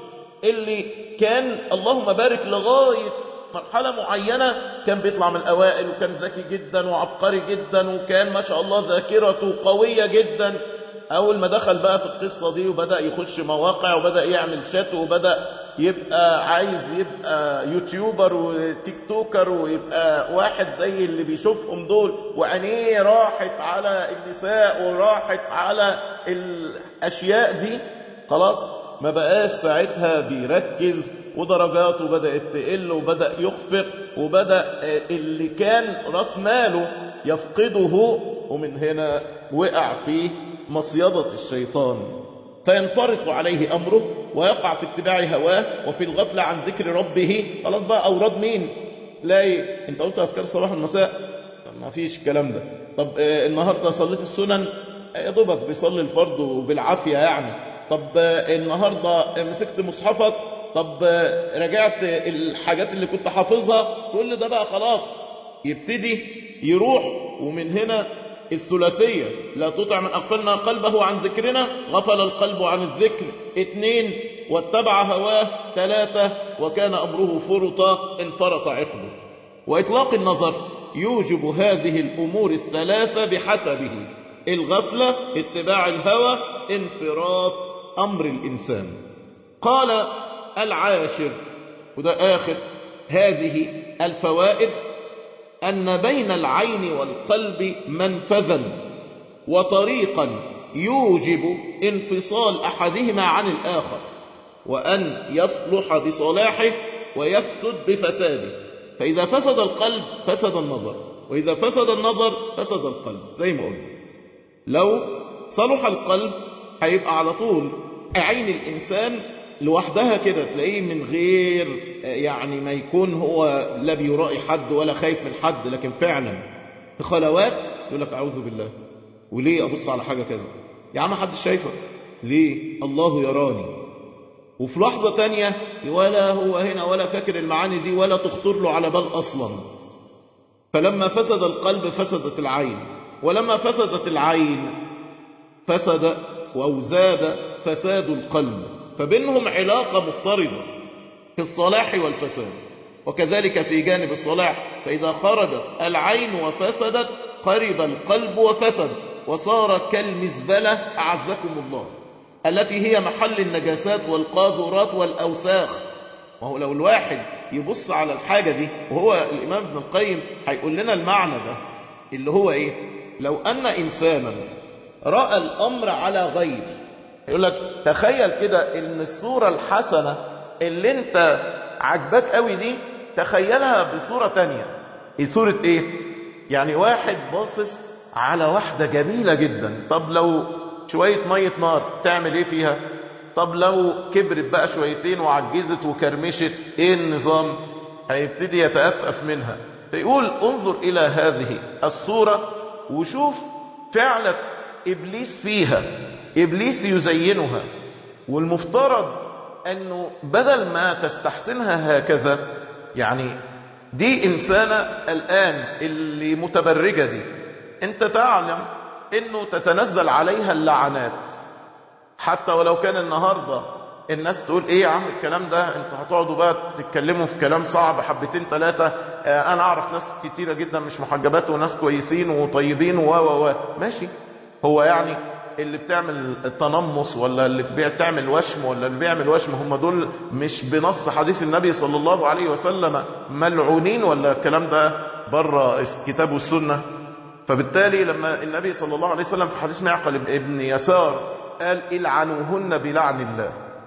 S1: اللي كان اللهم بارك لغاية مرحلة معينة كان بيطلع من الأوائل وكان ذكي جدا وعبقري جدا وكان ما شاء الله ذاكرته قوية جدا أول ما دخل بقى في القصة دي وبدأ يخش مواقع وبدأ يعمل شات وبدأ يبقى عايز يبقى يوتيوبر وتيك توكر ويبقى واحد زي اللي بيشوفهم دول وعينيه راحت على النساء وراحت على الأشياء دي خلاص ما بقاش ساعتها بيركز ودرجاته بدأت تقل وبدأ يخفق وبدأ اللي كان راس ماله يفقده ومن هنا وقع في مصيدة الشيطان فينفرط عليه أمره ويقع في اتباع هواه وفي الغفلة عن ذكر ربه خلاص بقى أوراد مين تلاقي انت قلت أذكار الصباح والمساء ما فيش الكلام ده طب آه النهاردة صليت السنن يا دوبك بيصلي الفرض وبالعافية يعني طب آه النهاردة مسكت مصحفك طب آه رجعت الحاجات اللي كنت حافظها كل ده بقى خلاص يبتدي يروح ومن هنا الثلاثية لا تطع من أغفلنا قلبه عن ذكرنا غفل القلب عن الذكر اثنين واتبع هواه ثلاثة وكان أمره فرطا انفرط عقله وإطلاق النظر يوجب هذه الأمور الثلاثة بحسبه الغفلة اتباع الهوى انفراط أمر الإنسان قال العاشر وده آخر هذه الفوائد أن بين العين والقلب منفذا وطريقا يوجب انفصال أحدهما عن الآخر وأن يصلح بصلاحه ويفسد بفساده فإذا فسد القلب فسد النظر وإذا فسد النظر فسد القلب زي ما قلنا لو صلح القلب هيبقى على طول عين الإنسان لوحدها كده تلاقيه من غير يعني ما يكون هو لا بيرائي حد ولا خايف من حد لكن فعلا في خلوات يقول لك أعوذ بالله وليه أبص على حاجة كذا يا عم حد شايفك ليه الله يراني وفي لحظة تانية ولا هو هنا ولا فاكر المعاني دي ولا تخطر له على بال أصلا فلما فسد القلب فسدت العين ولما فسدت العين فسد أو زاد فساد القلب فبينهم علاقة مضطردة في الصلاح والفساد وكذلك في جانب الصلاح فإذا خرجت العين وفسدت قرب القلب وفسد وصار كالمزبلة أعزكم الله التي هي محل النجاسات والقاذورات والأوساخ وهو لو الواحد يبص على الحاجة دي وهو الإمام ابن القيم هيقول لنا المعنى ده اللي هو إيه لو أن إنسانا رأى الأمر على غير يقول لك تخيل كده ان الصورة الحسنة اللي انت عجبك قوي دي تخيلها بصورة تانية ايه صورة ايه يعني واحد باصص على واحدة جميلة جدا طب لو شوية مية نار تعمل ايه فيها طب لو كبرت بقى شويتين وعجزت وكرمشت ايه النظام هيبتدي يتأفف منها فيقول انظر الى هذه الصورة وشوف فعلة ابليس فيها ابليس يزينها والمفترض انه بدل ما تستحسنها هكذا يعني دي انسانة الان اللي متبرجة دي انت تعلم انه تتنزل عليها اللعنات حتى ولو كان النهاردة الناس تقول ايه يا عم الكلام ده انتوا هتقعدوا بقى تتكلموا في كلام صعب حبتين ثلاثة اه انا اعرف ناس كتيرة جدا مش محجبات وناس كويسين وطيبين و و و ماشي هو يعني اللي بتعمل التنمص ولا اللي بتعمل وشم ولا اللي بيعمل وشم هم دول مش بنص حديث النبي صلى الله عليه وسلم ملعونين ولا الكلام ده بره الكتاب والسنة فبالتالي لما النبي صلى الله عليه وسلم في حديث معقل ابن يسار قال العنوهن بلعن الله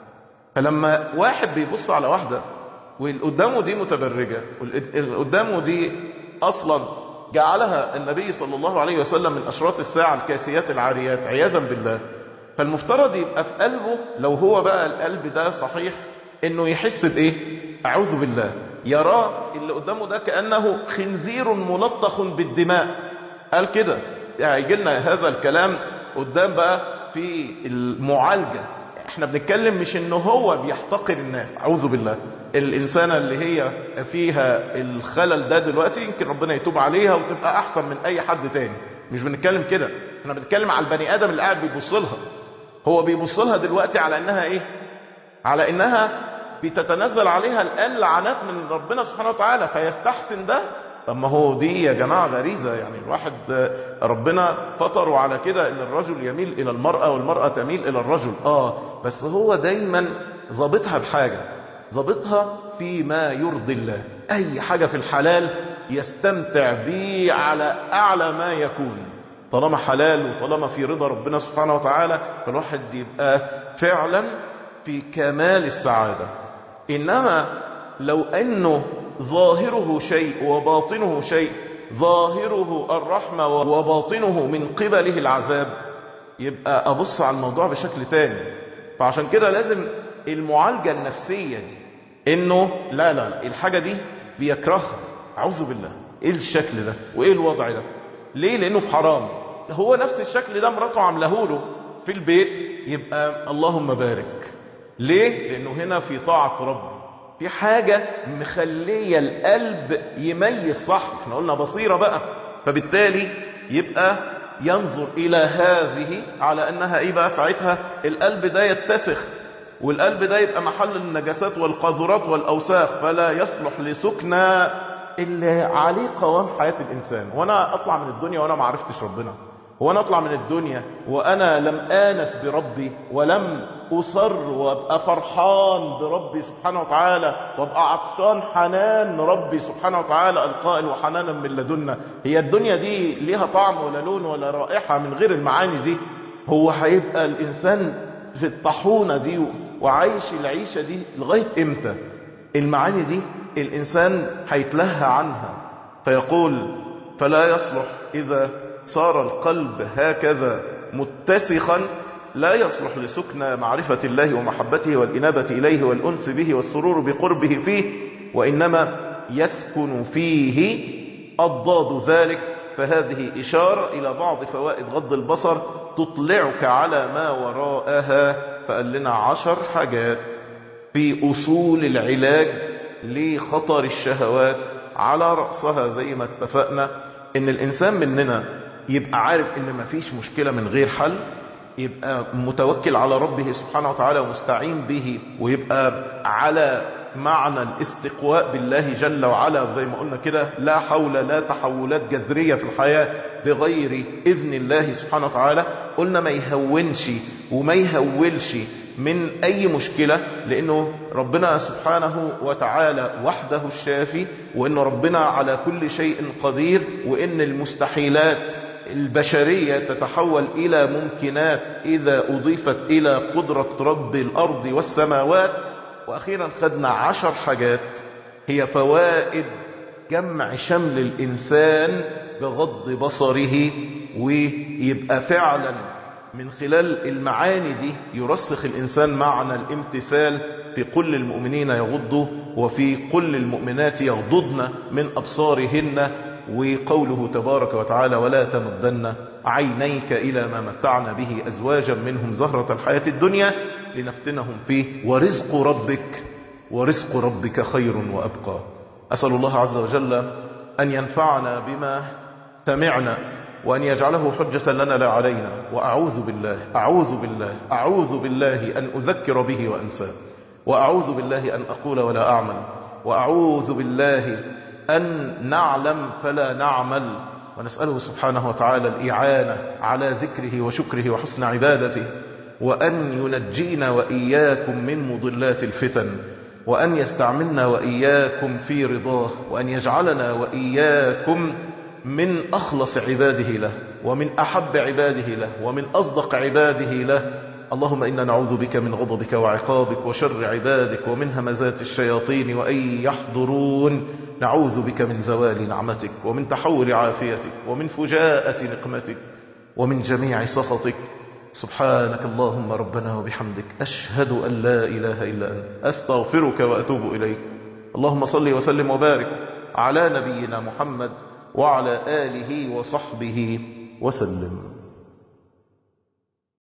S1: فلما واحد بيبص على واحدة واللي قدامه دي متبرجة واللي قدامه دي أصلا جعلها النبي صلى الله عليه وسلم من أشراط الساعة الكاسيات العاريات عياذا بالله فالمفترض يبقى في قلبه لو هو بقى القلب ده صحيح انه يحس بايه اعوذ بالله يراه اللي قدامه ده كأنه خنزير ملطخ بالدماء قال كده هيجي يعني لنا هذا الكلام قدام بقى في المعالجة احنا بنتكلم مش انه هو بيحتقر الناس اعوذ بالله الانسانة اللي هي فيها الخلل ده دلوقتي يمكن ربنا يتوب عليها وتبقى احسن من اي حد تاني مش بنتكلم كده احنا بنتكلم على البني ادم اللي قاعد بيبص لها هو بيبص لها دلوقتي على انها ايه على انها بتتنزل عليها الان لعنات من ربنا سبحانه وتعالى فيستحسن ده طب ما هو دي يا جماعة غريزة يعني الواحد ربنا فطروا على كده ان الرجل يميل الى المرأة والمرأة تميل الى الرجل اه بس هو دايما ظابطها بحاجة ظابطها فيما يرضي الله اي حاجة في الحلال يستمتع بيه على اعلى ما يكون طالما حلال وطالما في رضا ربنا سبحانه وتعالى فالواحد يبقى فعلا في كمال السعادة انما لو انه ظاهره شيء وباطنه شيء ظاهره الرحمة وباطنه من قبله العذاب يبقى أبص على الموضوع بشكل تاني فعشان كده لازم المعالجة النفسية دي انه لا لا الحاجة دي بيكرهها اعوذ بالله ايه الشكل ده وايه الوضع ده ليه لانه في حرام هو نفس الشكل ده مراته عامله له في البيت يبقى اللهم بارك ليه لانه هنا في طاعة رب في حاجة مخلية القلب يميز صح احنا قلنا بصيرة بقى فبالتالي يبقى ينظر الى هذه على انها ايه بقى ساعتها القلب ده يتسخ والقلب ده يبقى محل النجاسات والقاذورات والاوساخ فلا يصلح لسكنى اللي عليه قوام حياة الانسان وانا اطلع من الدنيا وانا ما عرفتش ربنا وانا اطلع من الدنيا وانا لم انس بربي ولم اصر وابقى فرحان بربي سبحانه وتعالى وابقى عطشان حنان ربي سبحانه وتعالى القائل وحنانا من لدنا هي الدنيا دي ليها طعم ولا لون ولا رائحة من غير المعاني دي هو هيبقى الانسان في الطحونة دي وعايش العيشة دي لغاية امتى المعاني دي الانسان هيتلهى عنها فيقول فلا يصلح اذا صار القلب هكذا متسخا لا يصلح لسكن معرفة الله ومحبته والإنابة إليه والأنس به والسرور بقربه فيه وإنما يسكن فيه أضداد ذلك فهذه إشارة إلى بعض فوائد غض البصر تطلعك على ما وراءها فقال لنا عشر حاجات في أصول العلاج لخطر الشهوات على رأسها زي ما اتفقنا إن الإنسان مننا يبقى عارف إن مفيش مشكلة من غير حل يبقى متوكل على ربه سبحانه وتعالى ومستعين به ويبقى على معنى الاستقواء بالله جل وعلا زي ما قلنا كده لا حول لا تحولات جذرية في الحياة بغير إذن الله سبحانه وتعالى قلنا ما يهونش وما يهولش من أي مشكلة لأنه ربنا سبحانه وتعالى وحده الشافي وأنه ربنا على كل شيء قدير وأن المستحيلات البشرية تتحول إلى ممكنات إذا أضيفت إلى قدرة رب الأرض والسماوات وأخيرا خدنا عشر حاجات هي فوائد جمع شمل الإنسان بغض بصره ويبقى فعلا من خلال المعاني دي يرسخ الإنسان معنى الامتثال في قل المؤمنين يغضوا وفي قل المؤمنات يغضضن من أبصارهن وقوله تبارك وتعالى ولا تمدن عينيك إلى ما متعنا به أزواجا منهم زهرة الحياة الدنيا لنفتنهم فيه ورزق ربك ورزق ربك خير وأبقى أسأل الله عز وجل أن ينفعنا بما سمعنا وأن يجعله حجة لنا لا علينا وأعوذ بالله أعوذ بالله أعوذ بالله أن أذكر به وأنساه وأعوذ بالله أن أقول ولا أعمل وأعوذ بالله أن نعلم فلا نعمل ونسأله سبحانه وتعالى الإعانة على ذكره وشكره وحسن عبادته وأن ينجينا وإياكم من مضلات الفتن وأن يستعملنا وإياكم في رضاه وأن يجعلنا وإياكم من أخلص عباده له ومن أحب عباده له ومن أصدق عباده له اللهم إنا نعوذ بك من غضبك وعقابك وشر عبادك ومن همزات الشياطين وأن يحضرون نعوذ بك من زوال نعمتك ومن تحول عافيتك ومن فجاءة نقمتك ومن جميع سخطك سبحانك اللهم ربنا وبحمدك أشهد أن لا إله إلا أنت أستغفرك وأتوب إليك اللهم صل وسلم وبارك على نبينا محمد وعلى آله وصحبه وسلم